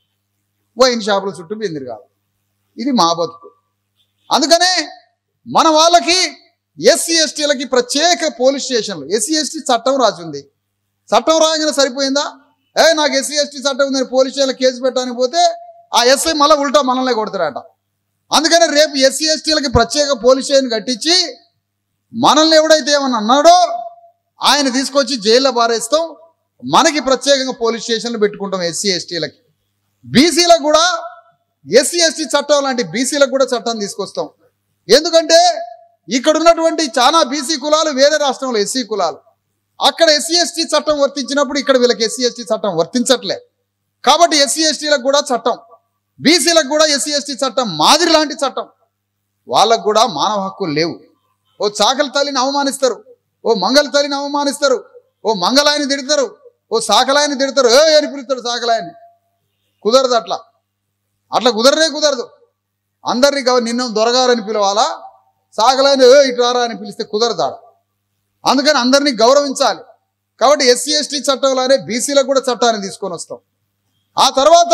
వైన్ షాపుల చుట్టూ మేము తిరగాలి ఇది మా బతుకు అందుకనే మన వాళ్ళకి ఎస్సీ ఎస్టీలకి ప్రత్యేక పోలీస్ స్టేషన్లు ఎస్సీ ఎస్టీ చట్టం రాసింది చట్టం రాగానే సరిపోయిందా ఏ నాకు ఎస్సీ ఎస్టీ చట్టం ఉందని పోలీస్ స్టేషన్లో కేసు పెట్టడానికి పోతే ఆ ఎస్ఐ మళ్ళీ ఉల్టా మనల్ని కొడతారట అందుకని రేపు ఎస్సీ ఎస్టీలకి ప్రత్యేక పోలీస్ స్టేషన్ కట్టించి మనల్ని ఎవడైతే ఏమన్నా అన్నాడో ఆయన తీసుకొచ్చి జైల్లో పారేస్తాం మనకి ప్రత్యేకంగా పోలీస్ స్టేషన్లు పెట్టుకుంటాం ఎస్సీ ఎస్టీలకి బీసీలకు కూడా ఎస్సీ ఎస్టీ చట్టం లాంటి బీసీలకు కూడా చట్టం తీసుకొస్తాం ఎందుకంటే ఇక్కడ ఉన్నటువంటి చాలా బీసీ కులాలు వేరే రాష్ట్రంలో ఎస్సీ కులాలు అక్కడ ఎస్సీ ఎస్టీ చట్టం వర్తించినప్పుడు ఇక్కడ వీళ్ళకి ఎస్సీ ఎస్టీ చట్టం వర్తించట్లే కాబట్టి ఎస్సీ ఎస్టీలకు కూడా చట్టం బీసీలకు కూడా ఎస్సీ ఎస్టీ చట్టం మాదిరి లాంటి చట్టం వాళ్ళకు కూడా మానవ హక్కులు లేవు ఓ చాకలి తల్లిని అవమానిస్తారు ఓ మంగళ తల్లిని అవమానిస్తారు ఓ మంగళాయని తిడతారు ఓ సాకలాయని తిడతారు ఏ అని పిలుస్తాడు సాకలాయని కుదరదు అట్లా అట్లా కుదరనే కుదరదు అందరినీ గవ నిన్న దొరగారని పిలవాలా సాగలని ఏ ఇటురారా అని పిలిస్తే కుదరదు ఆడ అందుకని అందరినీ గౌరవించాలి కాబట్టి ఎస్సీ ఎస్టీ చట్టంలోనే బీసీలకు కూడా చట్టాన్ని తీసుకొని వస్తాం ఆ తర్వాత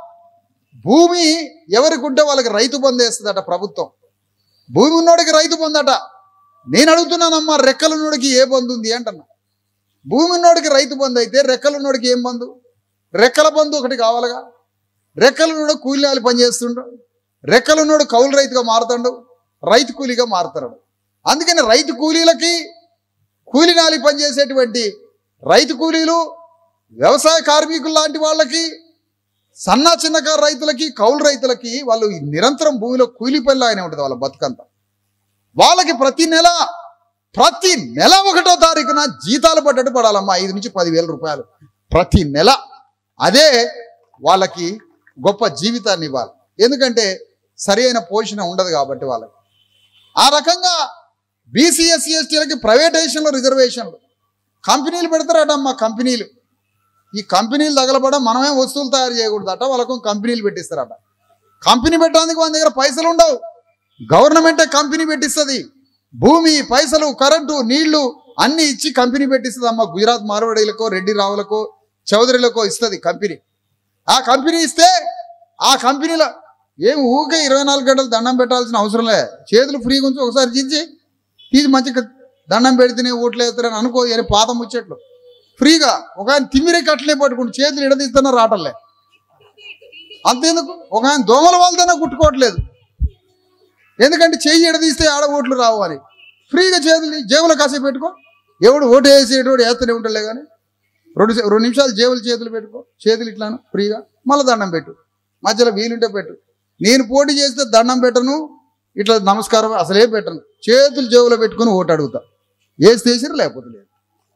భూమి ఎవరికి ఉంటే వాళ్ళకి రైతు బంధు వేస్తుందట ప్రభుత్వం భూమి ఉన్నోడికి రైతు బంధట నేను అడుగుతున్నానమ్మా రెక్కలున్నోడికి ఏ బంధు ఉంది అంటున్నా భూమి ఉన్నోడికి రైతు బంధు అయితే రెక్కలున్నోడికి ఏం బంధు రెక్కల బంధు ఒకటి కావాలిగా రెక్కలున్నాడు కూలీలు పని చేస్తుండు రెక్కలున్నాడు కౌలు రైతుగా మారుతాడు రైతు కూలీగా మారుతాడు అందుకని రైతు కూలీలకి కూలి నాలి పనిచేసేటువంటి రైతు కూలీలు వ్యవసాయ కార్మికులు లాంటి వాళ్ళకి సన్న చిన్నకారు రైతులకి కౌలు రైతులకి వాళ్ళు ఈ నిరంతరం భూమిలో కూలి పనిలాగానే ఉంటుంది వాళ్ళ బతుకంతా వాళ్ళకి ప్రతి నెల ప్రతి నెల ఒకటో తారీఖున జీతాలు పడ్డట్టు పడాలమ్మా ఐదు నుంచి పదివేల రూపాయలు ప్రతి నెల అదే వాళ్ళకి గొప్ప జీవితాన్ని ఇవ్వాలి ఎందుకంటే సరి అయిన పోషణ ఉండదు కాబట్టి వాళ్ళకి ఆ రకంగా బీసీ ఎస్సీ ఎస్టీలకి ప్రైవేటైజేషన్లో రిజర్వేషన్లు కంపెనీలు పెడతారటమ్మా కంపెనీలు ఈ కంపెనీలు తగలబడ మనమే వస్తువులు తయారు చేయకూడదట వాళ్ళకు కంపెనీలు పెట్టిస్తారట కంపెనీ పెట్టడానికి మన దగ్గర పైసలు ఉండవు గవర్నమెంటే కంపెనీ పెట్టిస్తుంది భూమి పైసలు కరెంటు నీళ్లు అన్ని ఇచ్చి కంపెనీ పెట్టిస్తుంది అమ్మ గుజరాత్ మార్వాడీలకో రెడ్డి రావులకో చౌదరిలకో ఇస్తుంది కంపెనీ ఆ కంపెనీ ఇస్తే ఆ కంపెనీలో ఏం ఊకే ఇరవై నాలుగు గంటలు దండం పెట్టాల్సిన అవసరం లే చేతులు ఫ్రీగా ఉంచి ఒకసారి చించి తీసి మంచిగా దండం పెడితేనే ఓట్లు వేస్తారని అనుకో అని పాత ముచ్చట్లు ఫ్రీగా ఒక ఆయన తిమ్మిరే కట్టలే పట్టుకుంటూ చేతులు ఎడదీస్తున్నా రావట్లే అంతేందుకు ఒక ఆయన దోమల వాళ్ళతోనే కుట్టుకోవట్లేదు ఎందుకంటే చెయ్యి ఎడదీస్తే ఆడ ఓట్లు రావు అని ఫ్రీగా చేతులు జేబులో కాసేపు పెట్టుకో ఎవడు ఓటు వేసేటోడు వేస్తూనే ఉంటాడులే కానీ రెండు సే- రెండు నిమిషాలు జేబులు చేతులు పెట్టుకో చేతులు ఇట్లాను ఫ్రీగా మళ్ళీ దండం పెట్టు మధ్యలో వీలుంటే పెట్టు నేను పోటీ చేస్తే దండం పెట్టను ఇట్లా నమస్కారం అసలే పెట్టను చేతులు జేబులో పెట్టుకొని ఓటు అడుగుతా వేసి తీసిరు లేకపోతే లేదు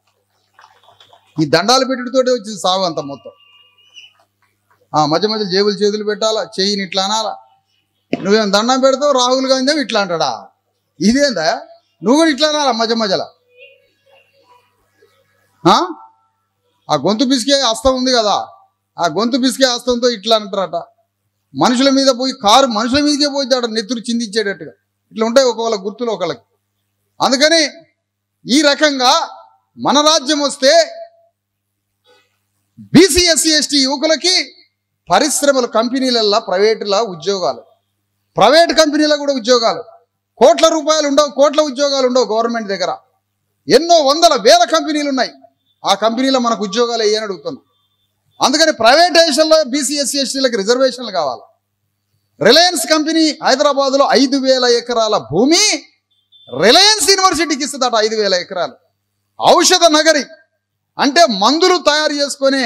ఈ దండాలు పెట్టుడితోటే వచ్చింది సాగు అంత మొత్తం ఆ మధ్య మధ్య జేబులు చేతులు పెట్టాలా చెయ్యిని ఇట్లా అనాలా నువ్వేం దండం పెడతావు రాహుల్ గాంధీ ఏమో ఇట్లా అంటాడా ఇదేందా నువ్వు కూడా ఇట్లా అనాలా మధ్య మధ్యలో ఆ? ఆ గొంతు పిసికే హస్తం ఉంది కదా ఆ గొంతు పిసికే హస్తంతో ఇట్లా అంటారట మనుషుల మీద పోయి కారు మనుషుల మీదకే పోయిద్దాడ నెత్తురు చిందించేటట్టుగా ఇట్లా ఉంటాయి ఒకవేళ గుర్తులు ఒకళ్ళకి అందుకని ఈ రకంగా మన రాజ్యం వస్తే బీసీ ఎస్సీ ఎస్టీ యువకులకి పరిశ్రమలు కంపెనీలల్లో ప్రైవేటుల ఉద్యోగాలు ప్రైవేట్ కంపెనీలో కూడా ఉద్యోగాలు కోట్ల రూపాయలు ఉండవు కోట్ల ఉద్యోగాలు ఉండవు గవర్నమెంట్ దగ్గర ఎన్నో వందల వేల కంపెనీలు ఉన్నాయి ఆ కంపెనీలో మనకు ఉద్యోగాలు వేయని అడుగుతున్నాం అందుకని ప్రైవేటైజేషన్లో బీసీ ఎస్సీ ఎస్టీలకు రిజర్వేషన్లు కావాలి రిలయన్స్ కంపెనీ హైదరాబాద్లో ఐదు వేల ఎకరాల భూమి రిలయన్స్ యూనివర్సిటీకి ఇస్తుందట ఐదు వేల ఎకరాలు ఔషధ నగరి అంటే మందులు తయారు చేసుకునే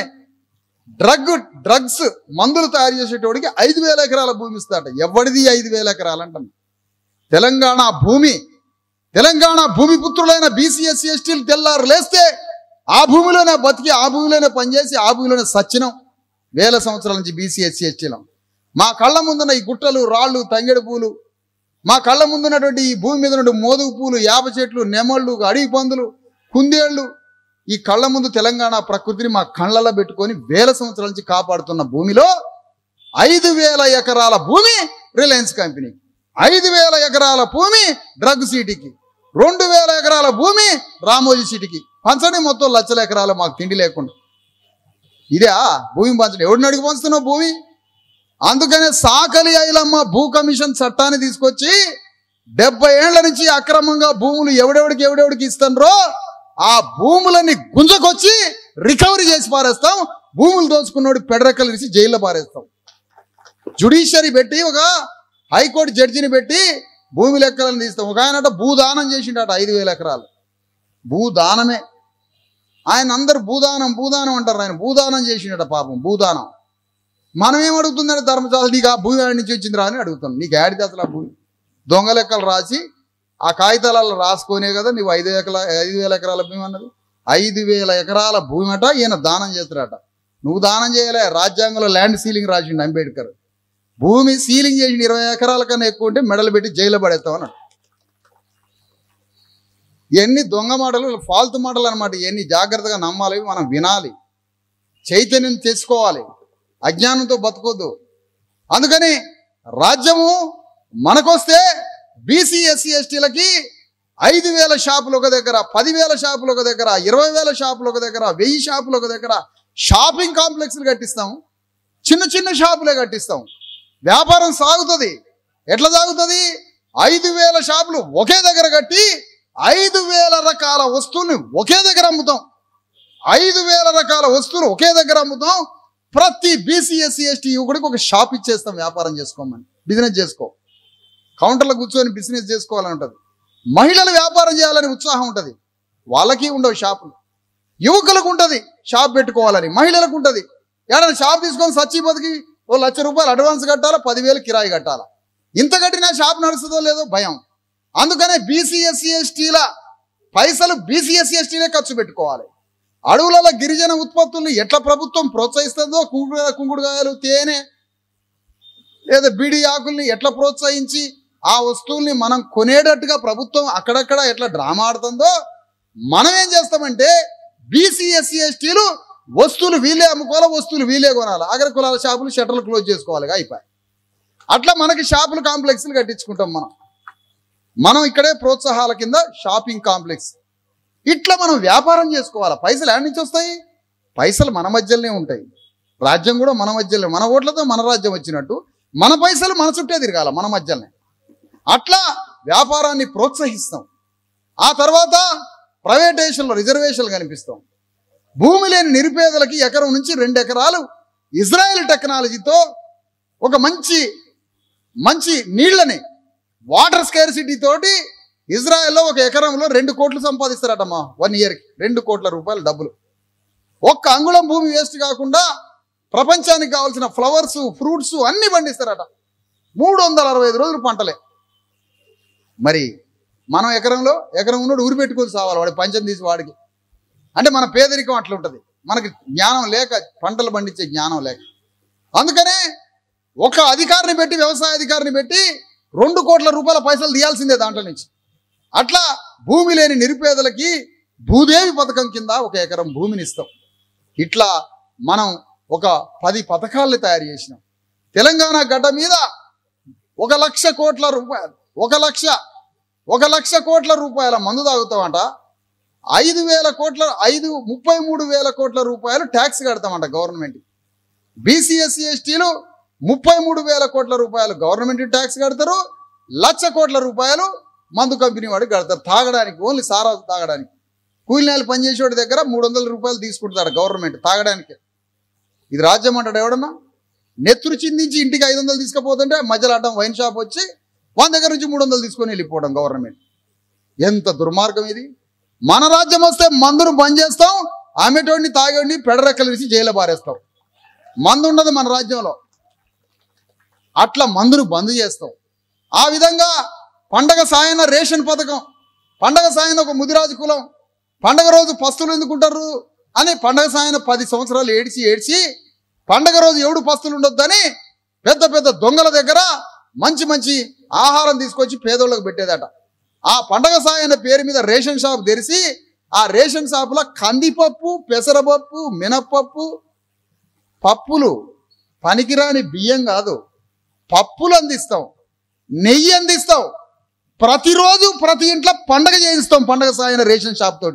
డ్రగ్ డ్రగ్స్ మందులు తయారు చేసేటోడికి ఐదు వేల ఎకరాల భూమి ఇస్తాడట ఎవడిది ఐదు వేల ఎకరాలు అంటాం తెలంగాణ భూమి తెలంగాణ భూమి పుత్రులైన బీసీ ఎస్సీ ఎస్టీలు తెల్లారు లేస్తే ఆ భూమిలోనే బతికి ఆ భూమిలోనే పనిచేసి ఆ భూమిలోనే సచ్చినం వేల సంవత్సరాల నుంచి బీసీ ఎస్సీ ఎస్టీలం మా కళ్ళ ముందున్న ఈ గుట్టలు రాళ్ళు తంగెడు పూలు మా కళ్ళ ముందున్నటువంటి ఈ భూమి మీద నుండి మోదుగు పూలు యాప చెట్లు నెమళ్ళు అడవి పందులు కుందేళ్ళు ఈ కళ్ళ ముందు తెలంగాణ ప్రకృతిని మా కళ్ళలో పెట్టుకొని వేల సంవత్సరాల నుంచి కాపాడుతున్న భూమిలో ఐదు వేల ఎకరాల భూమి రిలయన్స్ కంపెనీ ఐదు వేల ఎకరాల భూమి డ్రగ్ సిటీకి రెండు వేల ఎకరాల భూమి రామోజీ సిటీకి పంచండి మొత్తం లక్షల ఎకరాలు మాకు తిండి లేకుండా ఇదే భూమి పంచడం ఎవడిని అడిగి పంచుతున్నావు భూమి అందుకనే సాకలి ఐలమ్మ భూ కమిషన్ చట్టాన్ని తీసుకొచ్చి డెబ్బై ఏళ్ల నుంచి అక్రమంగా భూములు ఎవడెవడికి ఎవడెవడికి ఇస్తారో ఆ భూములని గుంజకొచ్చి రికవరీ చేసి పారేస్తాం భూములు దోచుకున్నోడు పెడరెక్కలు తీసి జైల్లో పారేస్తాం జుడిషియరీ పెట్టి ఒక హైకోర్టు జడ్జిని పెట్టి భూమి లెక్కలను తీస్తాం ఒక ఆయనట భూదానం చేసిండట ఐదు వేల ఎకరాలు భూదానమే ఆయన అందరు భూదానం భూదానం అంటారు ఆయన భూదానం చేసిండట పాపం భూదానం మనం ఏం అడుగుతుందంటే ధర్మశాస్త్ర నీకు ఆ భూమి ఆడి నుంచి వచ్చిందిరా అని అడుగుతాం నీకు ఆడితే అసలు ఆ భూమి దొంగ లెక్కలు రాసి ఆ కాగితాలలో రాసుకొనే కదా నువ్వు ఐదు ఎకరా ఐదు వేల ఎకరాల భూమి అన్నది ఐదు వేల ఎకరాల భూమి అట ఈయన దానం చేస్తాడట నువ్వు దానం చేయలే రాజ్యాంగంలో ల్యాండ్ సీలింగ్ రాసిండు అంబేద్కర్ భూమి సీలింగ్ చేసిన ఇరవై ఎకరాల కన్నా ఎక్కువ ఉంటే మెడలు పెట్టి జైల్లో పడేస్తాం అన్నాడు ఇవన్నీ దొంగ మాటలు ఫాల్తు మాటలు అనమాట ఇవన్నీ జాగ్రత్తగా నమ్మాలి మనం వినాలి చైతన్యం తెచ్చుకోవాలి అజ్ఞానంతో బతకొద్దు అందుకని రాజ్యము మనకొస్తే బీసీ ఎస్సీ ఎస్టీలకి ఐదు వేల షాపులు ఒక దగ్గర పదివేల షాపులు ఒక దగ్గర ఇరవై వేల షాపులు ఒక దగ్గర వెయ్యి షాపులు ఒక దగ్గర షాపింగ్ కాంప్లెక్స్లు కట్టిస్తాం చిన్న చిన్న షాపులే కట్టిస్తాం వ్యాపారం సాగుతుంది ఎట్లా సాగుతుంది ఐదు వేల షాపులు ఒకే దగ్గర కట్టి ఐదు వేల రకాల వస్తువుల్ని ఒకే దగ్గర అమ్ముతాం ఐదు వేల రకాల వస్తువులు ఒకే దగ్గర అమ్ముతాం ప్రతి బీసీ ఎస్సీ ఎస్టీ యువకుడికి ఒక షాప్ ఇచ్చేస్తాం వ్యాపారం చేసుకోమని బిజినెస్ చేసుకో కౌంటర్లో కూర్చొని బిజినెస్ చేసుకోవాలని ఉంటుంది మహిళలు వ్యాపారం చేయాలని ఉత్సాహం ఉంటుంది వాళ్ళకి ఉండవు షాపులు యువకులకు ఉంటుంది షాప్ పెట్టుకోవాలని మహిళలకు ఉంటుంది ఏడైనా షాప్ తీసుకొని సచ్చి బతికి ఓ లక్ష రూపాయలు అడ్వాన్స్ కట్టాలా పదివేలు కిరాయి కట్టాలా ఇంత కట్టినా షాప్ నడుస్తుందో లేదో భయం అందుకనే బీసీ ఎస్సీ ఎస్టీల పైసలు బీసీ ఎస్సీ ఎస్టీలే ఖర్చు పెట్టుకోవాలి అడవులలో గిరిజన ఉత్పత్తుల్ని ఎట్లా ప్రభుత్వం ప్రోత్సహిస్తుందో కుంకుడు కుంకుడుకాయలు తేనె లేదా బీడి ఆకుల్ని ఎట్లా ప్రోత్సహించి ఆ వస్తువుల్ని మనం కొనేటట్టుగా ప్రభుత్వం అక్కడక్కడ ఎట్లా డ్రామా ఆడుతుందో మనం ఏం చేస్తామంటే బీసీ ఎస్సీ ఎస్టీలు వస్తువులు వీళ్ళే అమ్ముకోవాలి వస్తువులు వీళ్ళే కొనాలి అగ్ర కులాల షాపులు షట్టర్లు క్లోజ్ చేసుకోవాలి అయిపోయి అట్లా మనకి షాపులు కాంప్లెక్స్లు కట్టించుకుంటాం మనం మనం ఇక్కడే ప్రోత్సాహాల కింద షాపింగ్ కాంప్లెక్స్ ఇట్లా మనం వ్యాపారం చేసుకోవాలి పైసలు ఎక్కడి నుంచి వస్తాయి పైసలు మన మధ్యలోనే ఉంటాయి రాజ్యం కూడా మన మధ్యలో మన ఓట్లతో మన రాజ్యం వచ్చినట్టు మన పైసలు మన చుట్టే తిరగాల మన మధ్యలోనే అట్లా వ్యాపారాన్ని ప్రోత్సహిస్తాం ఆ తర్వాత ప్రైవేటేషన్లో రిజర్వేషన్లు కనిపిస్తాం భూమి లేని నిరుపేదలకి ఎకరం నుంచి రెండు ఎకరాలు ఇజ్రాయెల్ టెక్నాలజీతో ఒక మంచి మంచి నీళ్ళని వాటర్ స్కేర్సిటీ తోటి ఇజ్రాయెల్లో ఒక ఎకరంలో రెండు కోట్లు సంపాదిస్తారటమ్మా వన్ ఇయర్కి రెండు కోట్ల రూపాయల డబ్బులు ఒక్క అంగుళం భూమి వేస్ట్ కాకుండా ప్రపంచానికి కావాల్సిన ఫ్లవర్స్ ఫ్రూట్స్ అన్ని పండిస్తారట మూడు వందల అరవై ఐదు రోజులు పంటలే మరి మనం ఎకరంలో ఎకరం ఉన్నోడు ఊరి పెట్టుకొని సావాలి వాడి పంచం తీసి వాడికి అంటే మన పేదరికం అట్లా ఉంటుంది మనకి జ్ఞానం లేక పంటలు పండించే జ్ఞానం లేక అందుకనే ఒక అధికారిని పెట్టి వ్యవసాయ అధికారిని పెట్టి రెండు కోట్ల రూపాయల పైసలు తీయాల్సిందే దాంట్లో నుంచి అట్లా భూమి లేని నిరుపేదలకి భూదేవి పథకం కింద ఒక ఎకరం భూమిని ఇస్తాం ఇట్లా మనం ఒక పది పథకాల్ని తయారు చేసినాం తెలంగాణ గడ్డ మీద ఒక లక్ష కోట్ల రూపాయలు ఒక లక్ష ఒక లక్ష కోట్ల రూపాయల మందు తాగుతామంట ఐదు వేల కోట్ల ఐదు ముప్పై మూడు వేల కోట్ల రూపాయలు ట్యాక్స్ కడతామంట గవర్నమెంట్ బీసీఎస్సీ ఎస్టీలు ముప్పై మూడు వేల కోట్ల రూపాయలు గవర్నమెంట్ ట్యాక్స్ కడతారు లక్ష కోట్ల రూపాయలు మందు కంపెనీ వాడికి కడతారు తాగడానికి ఓన్లీ సారా తాగడానికి కూలి నెలలు పనిచేసేవాడి దగ్గర మూడు వందల రూపాయలు తీసుకుంటాడు గవర్నమెంట్ తాగడానికి ఇది రాజ్యం అంటాడు ఎవడన్నా నెత్తురు చిందించి ఇంటికి ఐదు వందలు తీసుకుపోతుంటే మధ్యలో అడ్డం వైన్ షాప్ వచ్చి వాళ్ళ దగ్గర నుంచి మూడు వందలు తీసుకొని వెళ్ళిపోవడం గవర్నమెంట్ ఎంత దుర్మార్గం ఇది మన రాజ్యం వస్తే మందును బంద్ చేస్తాం ఆమెటోడిని తాగేవాడిని పెడరెక్కలు తీసి జైలు పారేస్తాం మందు ఉండదు మన రాజ్యంలో అట్లా మందును బంద్ చేస్తాం ఆ విధంగా పండగ సాయన రేషన్ పథకం పండగ సాయన ఒక ముదిరాజు కులం పండగ రోజు పస్తులు ఎందుకుంటారు అని పండగ సాయన పది సంవత్సరాలు ఏడ్చి ఏడ్చి పండగ రోజు ఎవడు పస్తులు ఉండొద్దని పెద్ద పెద్ద దొంగల దగ్గర మంచి మంచి ఆహారం తీసుకొచ్చి పేదోళ్ళకి పెట్టేదట ఆ పండగ సాయన పేరు మీద రేషన్ షాప్ తెరిచి ఆ రేషన్ షాపులో కందిపప్పు పెసరపప్పు మినప్పప్పు పప్పులు పనికిరాని బియ్యం కాదు పప్పులు అందిస్తాం నెయ్యి అందిస్తాం ప్రతిరోజు ప్రతి ఇంట్లో పండగ చేయిస్తాం పండగ సాయన రేషన్ షాప్ తోటి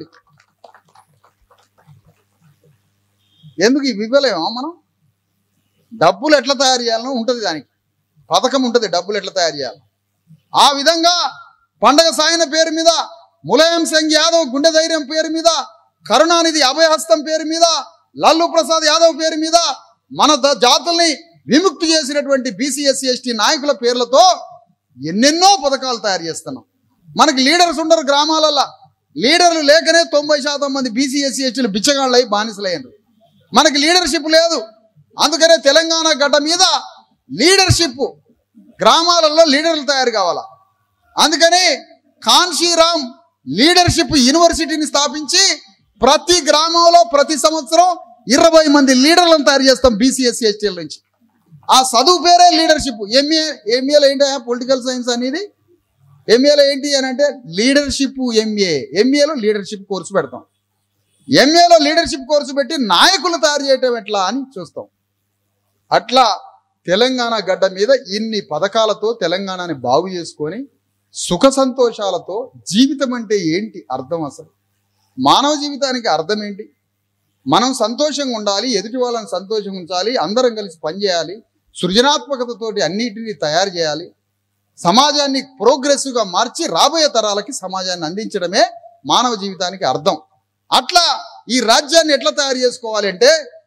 ఎందుకు ఈ వివలేమో మనం డబ్బులు ఎట్లా తయారు చేయాలనో ఉంటుంది దానికి పథకం ఉంటుంది డబ్బులు ఎట్లా తయారు చేయాలి ఆ విధంగా పండగ సాయన పేరు మీద ములాయం సింగ్ యాదవ్ గుండె ధైర్యం పేరు మీద కరుణానిధి అభయహస్తం పేరు మీద లల్లు ప్రసాద్ యాదవ్ పేరు మీద మన ద- జాతుల్ని విముక్తి చేసినటువంటి బీసీ ఎస్సీ ఎస్టీ నాయకుల పేర్లతో ఎన్నెన్నో పథకాలు తయారు చేస్తున్నాం మనకి లీడర్స్ ఉండరు గ్రామాలల్లో లీడర్లు లేకనే తొంభై శాతం మంది బీసీ ఎస్సీ ఎస్టీలు బిచ్చగాళ్ళై బానిసలయ్యారు మనకి లీడర్షిప్ లేదు అందుకనే తెలంగాణ గడ్డ మీద లీడర్షిప్ గ్రామాలలో లీడర్లు తయారు కావాలా అందుకని కాన్షీరామ్ లీడర్షిప్ యూనివర్సిటీని స్థాపించి ప్రతి గ్రామంలో ప్రతి సంవత్సరం ఇరవై మంది లీడర్లను తయారు చేస్తాం బీసీఎస్సీ ఎస్టీల నుంచి ఆ చదువు పేరే లీడర్షిప్ ఎంఏ ఎంఏలో ఏంటి పొలిటికల్ సైన్స్ అనేది ఎంఏలో ఏంటి అని అంటే లీడర్షిప్ ఎంఏ ఎంఏలో లీడర్షిప్ కోర్సు పెడతాం ఎంఏలో లీడర్షిప్ కోర్సు పెట్టి నాయకులు తయారు చేయటం ఎట్లా అని చూస్తాం అట్లా తెలంగాణ గడ్డ మీద ఇన్ని పథకాలతో తెలంగాణని బాగు చేసుకొని సుఖ సంతోషాలతో జీవితం అంటే ఏంటి అర్థం అసలు మానవ జీవితానికి అర్థం ఏంటి మనం సంతోషంగా ఉండాలి ఎదుటి వాళ్ళని సంతోషంగా ఉంచాలి అందరం కలిసి పనిచేయాలి సృజనాత్మకతతోటి అన్నిటినీ తయారు చేయాలి సమాజాన్ని ప్రోగ్రెసివ్గా మార్చి రాబోయే తరాలకి సమాజాన్ని అందించడమే మానవ జీవితానికి అర్థం అట్లా ఈ రాజ్యాన్ని ఎట్లా తయారు చేసుకోవాలి అంటే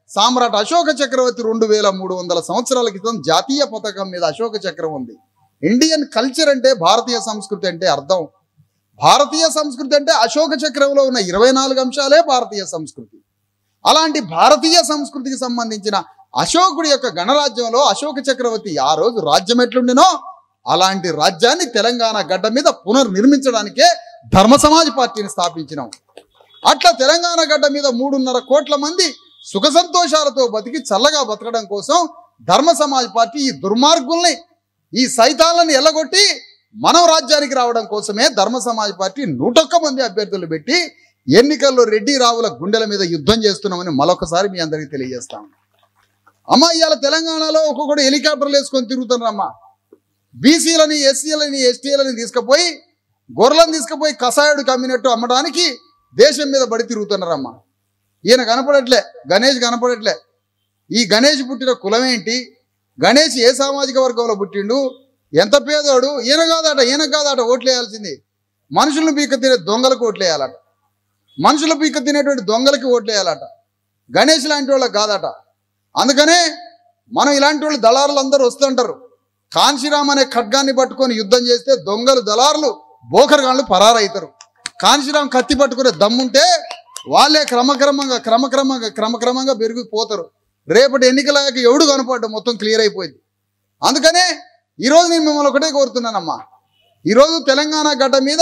సామ్రాట్ అశోక చక్రవర్తి రెండు వేల మూడు వందల సంవత్సరాల క్రితం జాతీయ పతాకం మీద అశోక చక్రం ఉంది ఇండియన్ కల్చర్ అంటే భారతీయ సంస్కృతి అంటే అర్థం భారతీయ సంస్కృతి అంటే అశోక చక్రంలో ఉన్న ఇరవై నాలుగు అంశాలే భారతీయ సంస్కృతి అలాంటి భారతీయ సంస్కృతికి సంబంధించిన అశోకుడి యొక్క గణరాజ్యంలో అశోక చక్రవర్తి ఆ రోజు రాజ్యం ఎట్లుండినో అలాంటి రాజ్యాన్ని తెలంగాణ గడ్డ మీద పునర్నిర్మించడానికే ధర్మ సమాజ్ పార్టీని స్థాపించినాం అట్లా తెలంగాణ గడ్డ మీద మూడున్నర కోట్ల మంది సుఖ సంతోషాలతో బతికి చల్లగా బతకడం కోసం ధర్మ సమాజ్ పార్టీ ఈ దుర్మార్గుల్ని ఈ సైతాలను ఎల్లగొట్టి మనం రాజ్యానికి రావడం కోసమే ధర్మ సమాజ్ పార్టీ నూటొక్క మంది అభ్యర్థులు పెట్టి ఎన్నికల్లో రెడ్డి రావుల గుండెల మీద యుద్ధం చేస్తున్నామని మరొకసారి మీ అందరికీ తెలియజేస్తాం అమ్మ ఇవాళ తెలంగాణలో ఒక్కొక్కడు హెలికాప్టర్లు వేసుకొని తిరుగుతున్నారమ్మా బీసీలని ఎస్సీలని ఎస్టీలని తీసుకుపోయి గొర్రెలను తీసుకుపోయి కషాయుడు కమ్మినట్టు అమ్మడానికి దేశం మీద బడి తిరుగుతున్నారమ్మా ఈయన కనపడట్లే గణేష్ కనపడట్లే ఈ గణేష్ పుట్టిన కులం ఏంటి గణేష్ ఏ సామాజిక వర్గంలో పుట్టిండు ఎంత పేదోడు ఈయన కాదట ఈయన కాదట ఓట్లు వేయాల్సింది మనుషులను పీక తినే దొంగలకు ఓట్లు వేయాలట మనుషులు పీక తినేటువంటి దొంగలకి ఓట్లు వేయాలట గణేష్ లాంటి వాళ్ళకి కాదట అందుకనే మనం ఇలాంటి వాళ్ళు దళారులు అందరూ వస్తుంటారు కాన్శీరామ్ అనే ఖడ్గాన్ని పట్టుకొని యుద్ధం చేస్తే దొంగలు దళారులు బోకరగాళ్ళు పరారవుతారు కాన్శీరామ్ కత్తి పట్టుకునే దమ్ముంటే వాళ్ళే క్రమక్రమంగా క్రమక్రమంగా క్రమక్రమంగా పెరిగిపోతారు రేపటి ఎన్నికలయ్యాక ఎవడు కనపడ్డా మొత్తం క్లియర్ అయిపోయింది అందుకనే ఈరోజు నేను మిమ్మల్ని ఒకటే కోరుతున్నానమ్మా ఈరోజు తెలంగాణ గడ్డ మీద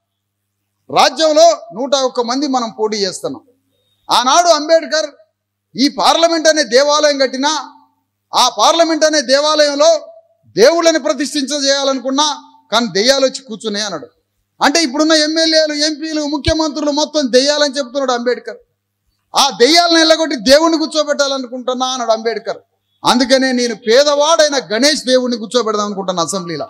రాజ్యంలో నూట ఒక్క మంది మనం పోటీ చేస్తున్నాం ఆనాడు అంబేద్కర్ ఈ పార్లమెంట్ అనే దేవాలయం కట్టినా ఆ పార్లమెంట్ అనే దేవాలయంలో దేవుళ్ళని ప్రతిష్ఠించ చేయాలనుకున్నా కానీ దెయ్యాలు వచ్చి కూర్చున్నాయి అన్నాడు అంటే ఇప్పుడున్న ఎమ్మెల్యేలు ఎంపీలు ముఖ్యమంత్రులు మొత్తం దెయ్యాలని చెప్తున్నాడు అంబేద్కర్ ఆ దెయ్యాలను ఎల్లగొట్టి దేవుణ్ణి కూర్చోబెట్టాలనుకుంటున్నా అన్నాడు అంబేద్కర్ అందుకనే నేను పేదవాడైన గణేష్ దేవుణ్ణి కూర్చోబెడదాం అనుకుంటున్నా అసెంబ్లీలో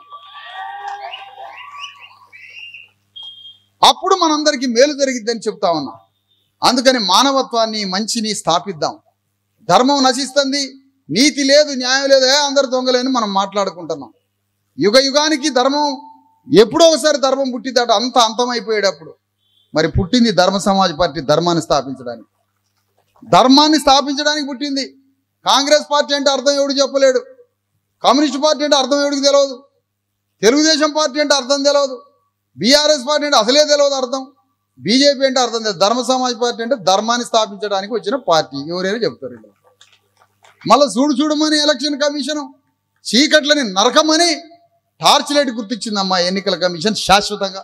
అప్పుడు మనందరికీ మేలు జరిగిద్దని చెప్తా ఉన్నా అందుకని మానవత్వాన్ని మంచిని స్థాపిద్దాం ధర్మం నశిస్తుంది నీతి లేదు న్యాయం లేదు ఏ అందరు దొంగలేని మనం మాట్లాడుకుంటున్నాం యుగ యుగానికి ధర్మం ఎప్పుడో ఒకసారి ధర్మం పుట్టిదట అంత అంతమైపోయేటప్పుడు మరి పుట్టింది ధర్మ సమాజ్ పార్టీ ధర్మాన్ని స్థాపించడానికి ధర్మాన్ని స్థాపించడానికి పుట్టింది కాంగ్రెస్ పార్టీ అంటే అర్థం ఎవడు చెప్పలేడు కమ్యూనిస్ట్ పార్టీ అంటే అర్థం ఎవడికి తెలియదు తెలుగుదేశం పార్టీ అంటే అర్థం తెలియదు బీఆర్ఎస్ పార్టీ అంటే అసలే తెలియదు అర్థం బీజేపీ అంటే అర్థం తెలియదు ధర్మ సమాజ్ పార్టీ అంటే ధర్మాన్ని స్థాపించడానికి వచ్చిన పార్టీ ఎవరైనా చెప్తారు వీళ్ళు. మళ్ళా చూడు చూడమని ఎలక్షన్ కమిషన్ చీకట్లని నరకమని టార్చ్ లైట్ గుర్తించిందమ్మా ఎన్నికల కమిషన్ శాశ్వతంగా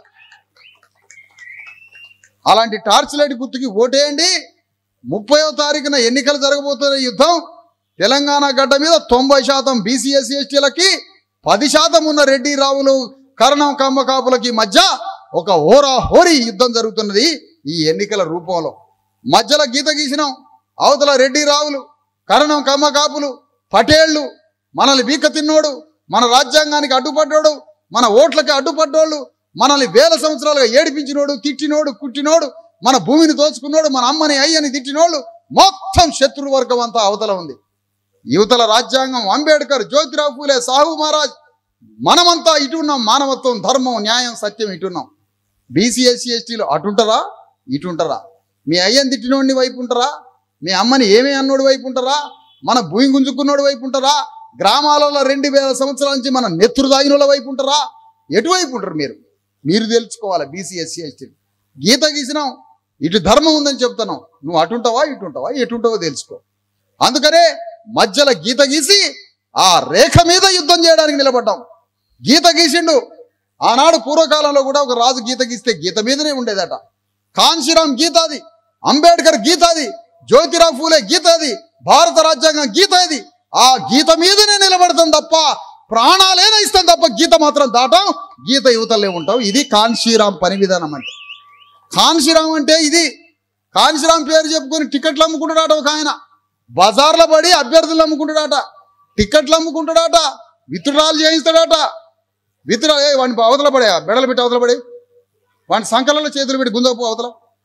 అలాంటి టార్చ్ లైట్ గుర్తుకి ఓటేయండి ముప్పయో తారీఖున ఎన్నికలు జరగబోతున్న యుద్ధం తెలంగాణ గడ్డ మీద తొంభై శాతం బీసీ ఎస్సీ ఎస్టీలకి పది శాతం ఉన్న రెడ్డి రావులు కరణం కమ్మకాపులకి మధ్య ఒక హోరా హోరీ యుద్ధం జరుగుతున్నది ఈ ఎన్నికల రూపంలో మధ్యలో గీత గీసినాం అవతల రెడ్డి రావులు కరణం కమ్మకాపులు పటేళ్లు మనల్ని బీక తిన్నోడు మన రాజ్యాంగానికి అడ్డుపడ్డోడు మన ఓట్లకి అడ్డుపడ్డోళ్ళు మనల్ని వేల సంవత్సరాలుగా ఏడిపించినోడు తిట్టినోడు కుట్టినోడు మన భూమిని దోచుకున్నోడు మన అమ్మని అయ్యని తిట్టినోళ్ళు మొత్తం శత్రు వర్గం అంతా అవతల ఉంది యువతల రాజ్యాంగం అంబేద్కర్ జ్యోతిరావు పూలే సాహు మహారాజ్ మనమంతా ఇటున్నాం మానవత్వం ధర్మం న్యాయం సత్యం ఇటున్నాం బీసీ ఎస్సీ ఎస్టీలు అటుంటారా ఇటుంటారా మీ అయ్యని తిట్టినోడిని వైపు ఉంటారా మీ అమ్మని ఏమే అన్నోడి వైపు ఉంటారా మన భూమి గుంజుకున్నోడి వైపు ఉంటారా గ్రామాలలో రెండు వేల సంవత్సరాల నుంచి మన నెత్తురు దాగినోళ్ళ వైపు ఉంటారా ఎటువైపు ఉంటారు మీరు మీరు తెలుసుకోవాలి బీసీ ఎస్సీ ఎస్టీ గీత గీసినాం ఇటు ధర్మం ఉందని చెప్తున్నాం నువ్వు అటుంటావా ఇటుంటావా ఎటుంటావో తెలుసుకో అందుకనే మధ్యలో గీత గీసి ఆ రేఖ మీద యుద్ధం చేయడానికి నిలబడ్డాం గీత గీసిండు ఆనాడు పూర్వకాలంలో కూడా ఒక రాజు గీత గీస్తే గీత మీదనే ఉండేదట కాంశీరామ్ గీత అది అంబేద్కర్ గీత అది జ్యోతిరావు ఫూలే గీత అది భారత రాజ్యాంగం గీత ఇది ఆ గీత మీదనే నిలబడతాం తప్ప ప్రాణాలేనా ఇస్తాం తప్ప గీత మాత్రం దాటాం గీత యువతలే ఉంటాం ఇది కాన్షీరామ్ పని విధానం అంటే కాన్షీరామ్ అంటే ఇది కాన్షీరామ్ పేరు చెప్పుకొని టికెట్లు అమ్ముకుంటాడట ఒక ఆయన బజార్లో పడి అభ్యర్థులు అమ్ముకుంటాడట టికెట్లు అమ్ముకుంటాడట విత్డ్రాలు చేయిస్తాడట విత్డ్రా ఏ వాడిని అవతల పడే బెడలు పెట్టి అవతల పడి వాడి సంకలలో చేతులు పెట్టి గుంజపు అవతల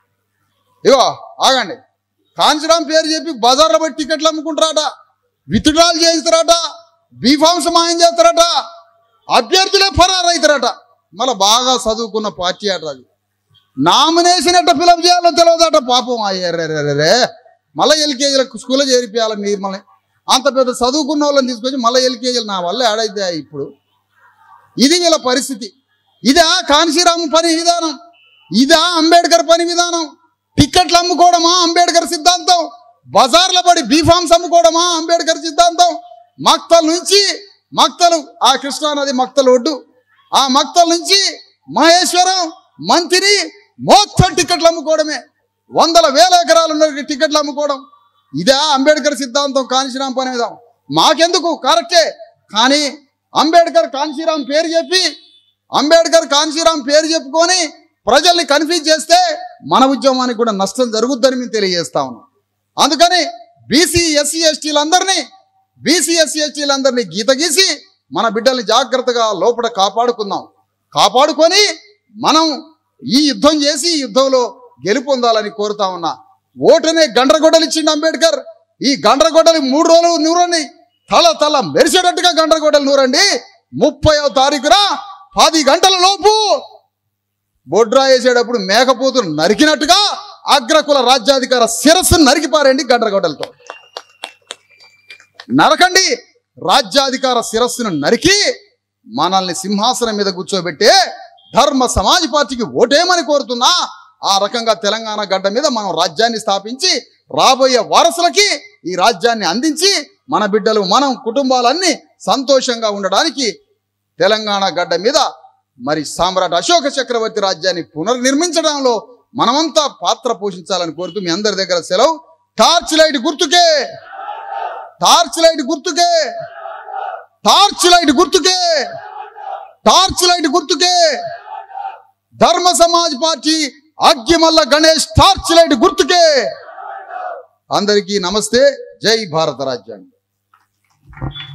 ఇగో ఆగండి కాంచరామ్ పేరు చెప్పి బజార్లో పడి టికెట్లు అమ్ముకుంటారట విత్డ్రాలు చేయిస్తారట బీఫామ్స్ మాయం చేస్తారట అభ్యర్థులే ఫరారైతారట మళ్ళీ బాగా చదువుకున్న పార్టీ అట అది నామినేషన్ ఎట్ట ఫిలప్ చేయాలో తెలియదట పాపం అయ్యరే మళ్ళీ ఎల్కేజీలకు స్కూల్లో చేరిపోయాలి మిమ్మల్ని అంత పెద్ద చదువుకున్న వాళ్ళని తీసుకొచ్చి మళ్ళీ ఎల్కేజీలు నా వల్ల ఏడైతే ఇప్పుడు ఇది వీళ్ళ పరిస్థితి ఇదా కాన్శీరామ్ పని విధానం ఇదా అంబేద్కర్ పని విధానం టిక్కెట్లు అమ్ముకోవడమా అంబేద్కర్ సిద్ధాంతం బజార్ల పడి బీఫామ్స్ అమ్ముకోవడమా అంబేద్కర్ సిద్ధాంతం మక్తల్ నుంచి మక్తలు ఆ కృష్ణానది మక్తలు ఒడ్డు ఆ మక్తల్ నుంచి మహేశ్వరం మంత్రి మొత్తం టికెట్లు అమ్ముకోవడమే వందల వేల ఎకరాలు ఉన్న టికెట్లు అమ్ముకోవడం ఇదే అంబేద్కర్ సిద్ధాంతం కాంశీరామ్ పని విధానం మాకెందుకు కరెక్టే కానీ అంబేద్కర్ కాంశీరామ్ పేరు చెప్పి అంబేద్కర్ కాంశీరామ్ పేరు చెప్పుకొని ప్రజల్ని కన్ఫ్యూజ్ చేస్తే మన ఉద్యమానికి కూడా నష్టం జరుగుద్దని మేము తెలియజేస్తా ఉన్నాం అందుకని బీసీ ఎస్సీ ఎస్టీలందరినీ బీసీ ఎస్సీ ఎస్టీలందరినీ గీత గీసి మన బిడ్డల్ని జాగ్రత్తగా లోపల కాపాడుకుందాం కాపాడుకొని మనం ఈ యుద్ధం చేసి ఈ యుద్ధంలో గెలుపొందాలని కోరుతా ఉన్నా ఓటునే గండ్రగొడ్డలు ఇచ్చిండు అంబేద్కర్ ఈ గండ్రగొడ్డలి మూడు రోజులు నూరండి తల తల మెరిసేటట్టుగా గండ్రగొడ్డలు నూరండి ముప్పైవ తారీఖున పది గంటల లోపు బొడ్రా వేసేటప్పుడు మేకపోతులు నరికినట్టుగా అగ్రకుల రాజ్యాధికార శిరస్సును నరికిపారండి గండ్రగొడ్డలతో నరకండి రాజ్యాధికార శిరస్సును నరికి మనల్ని సింహాసనం మీద కూర్చోబెట్టే ధర్మ సమాజ్ పార్టీకి ఓటేమని కోరుతున్నా ఆ రకంగా తెలంగాణ గడ్డ మీద మనం రాజ్యాన్ని స్థాపించి రాబోయే వారసులకి ఈ రాజ్యాన్ని అందించి మన బిడ్డలు మనం కుటుంబాలన్నీ సంతోషంగా ఉండడానికి తెలంగాణ గడ్డ మీద మరి సామ్రాట్ అశోక చక్రవర్తి రాజ్యాన్ని పునర్నిర్మించడంలో మనమంతా పాత్ర పోషించాలని కోరుతూ మీ అందరి దగ్గర సెలవు టార్చ్ లైట్ గుర్తుకే టార్చ్ లైట్ గుర్తుకే టార్చ్ లైట్ గుర్తుకే టార్చ్ లైట్ గుర్తుకే Dharma Samaj party Aggimalla Ganesh torch light గుర్తుకే అందరికీ నమస్తే జై భారత రాజ్యాంగం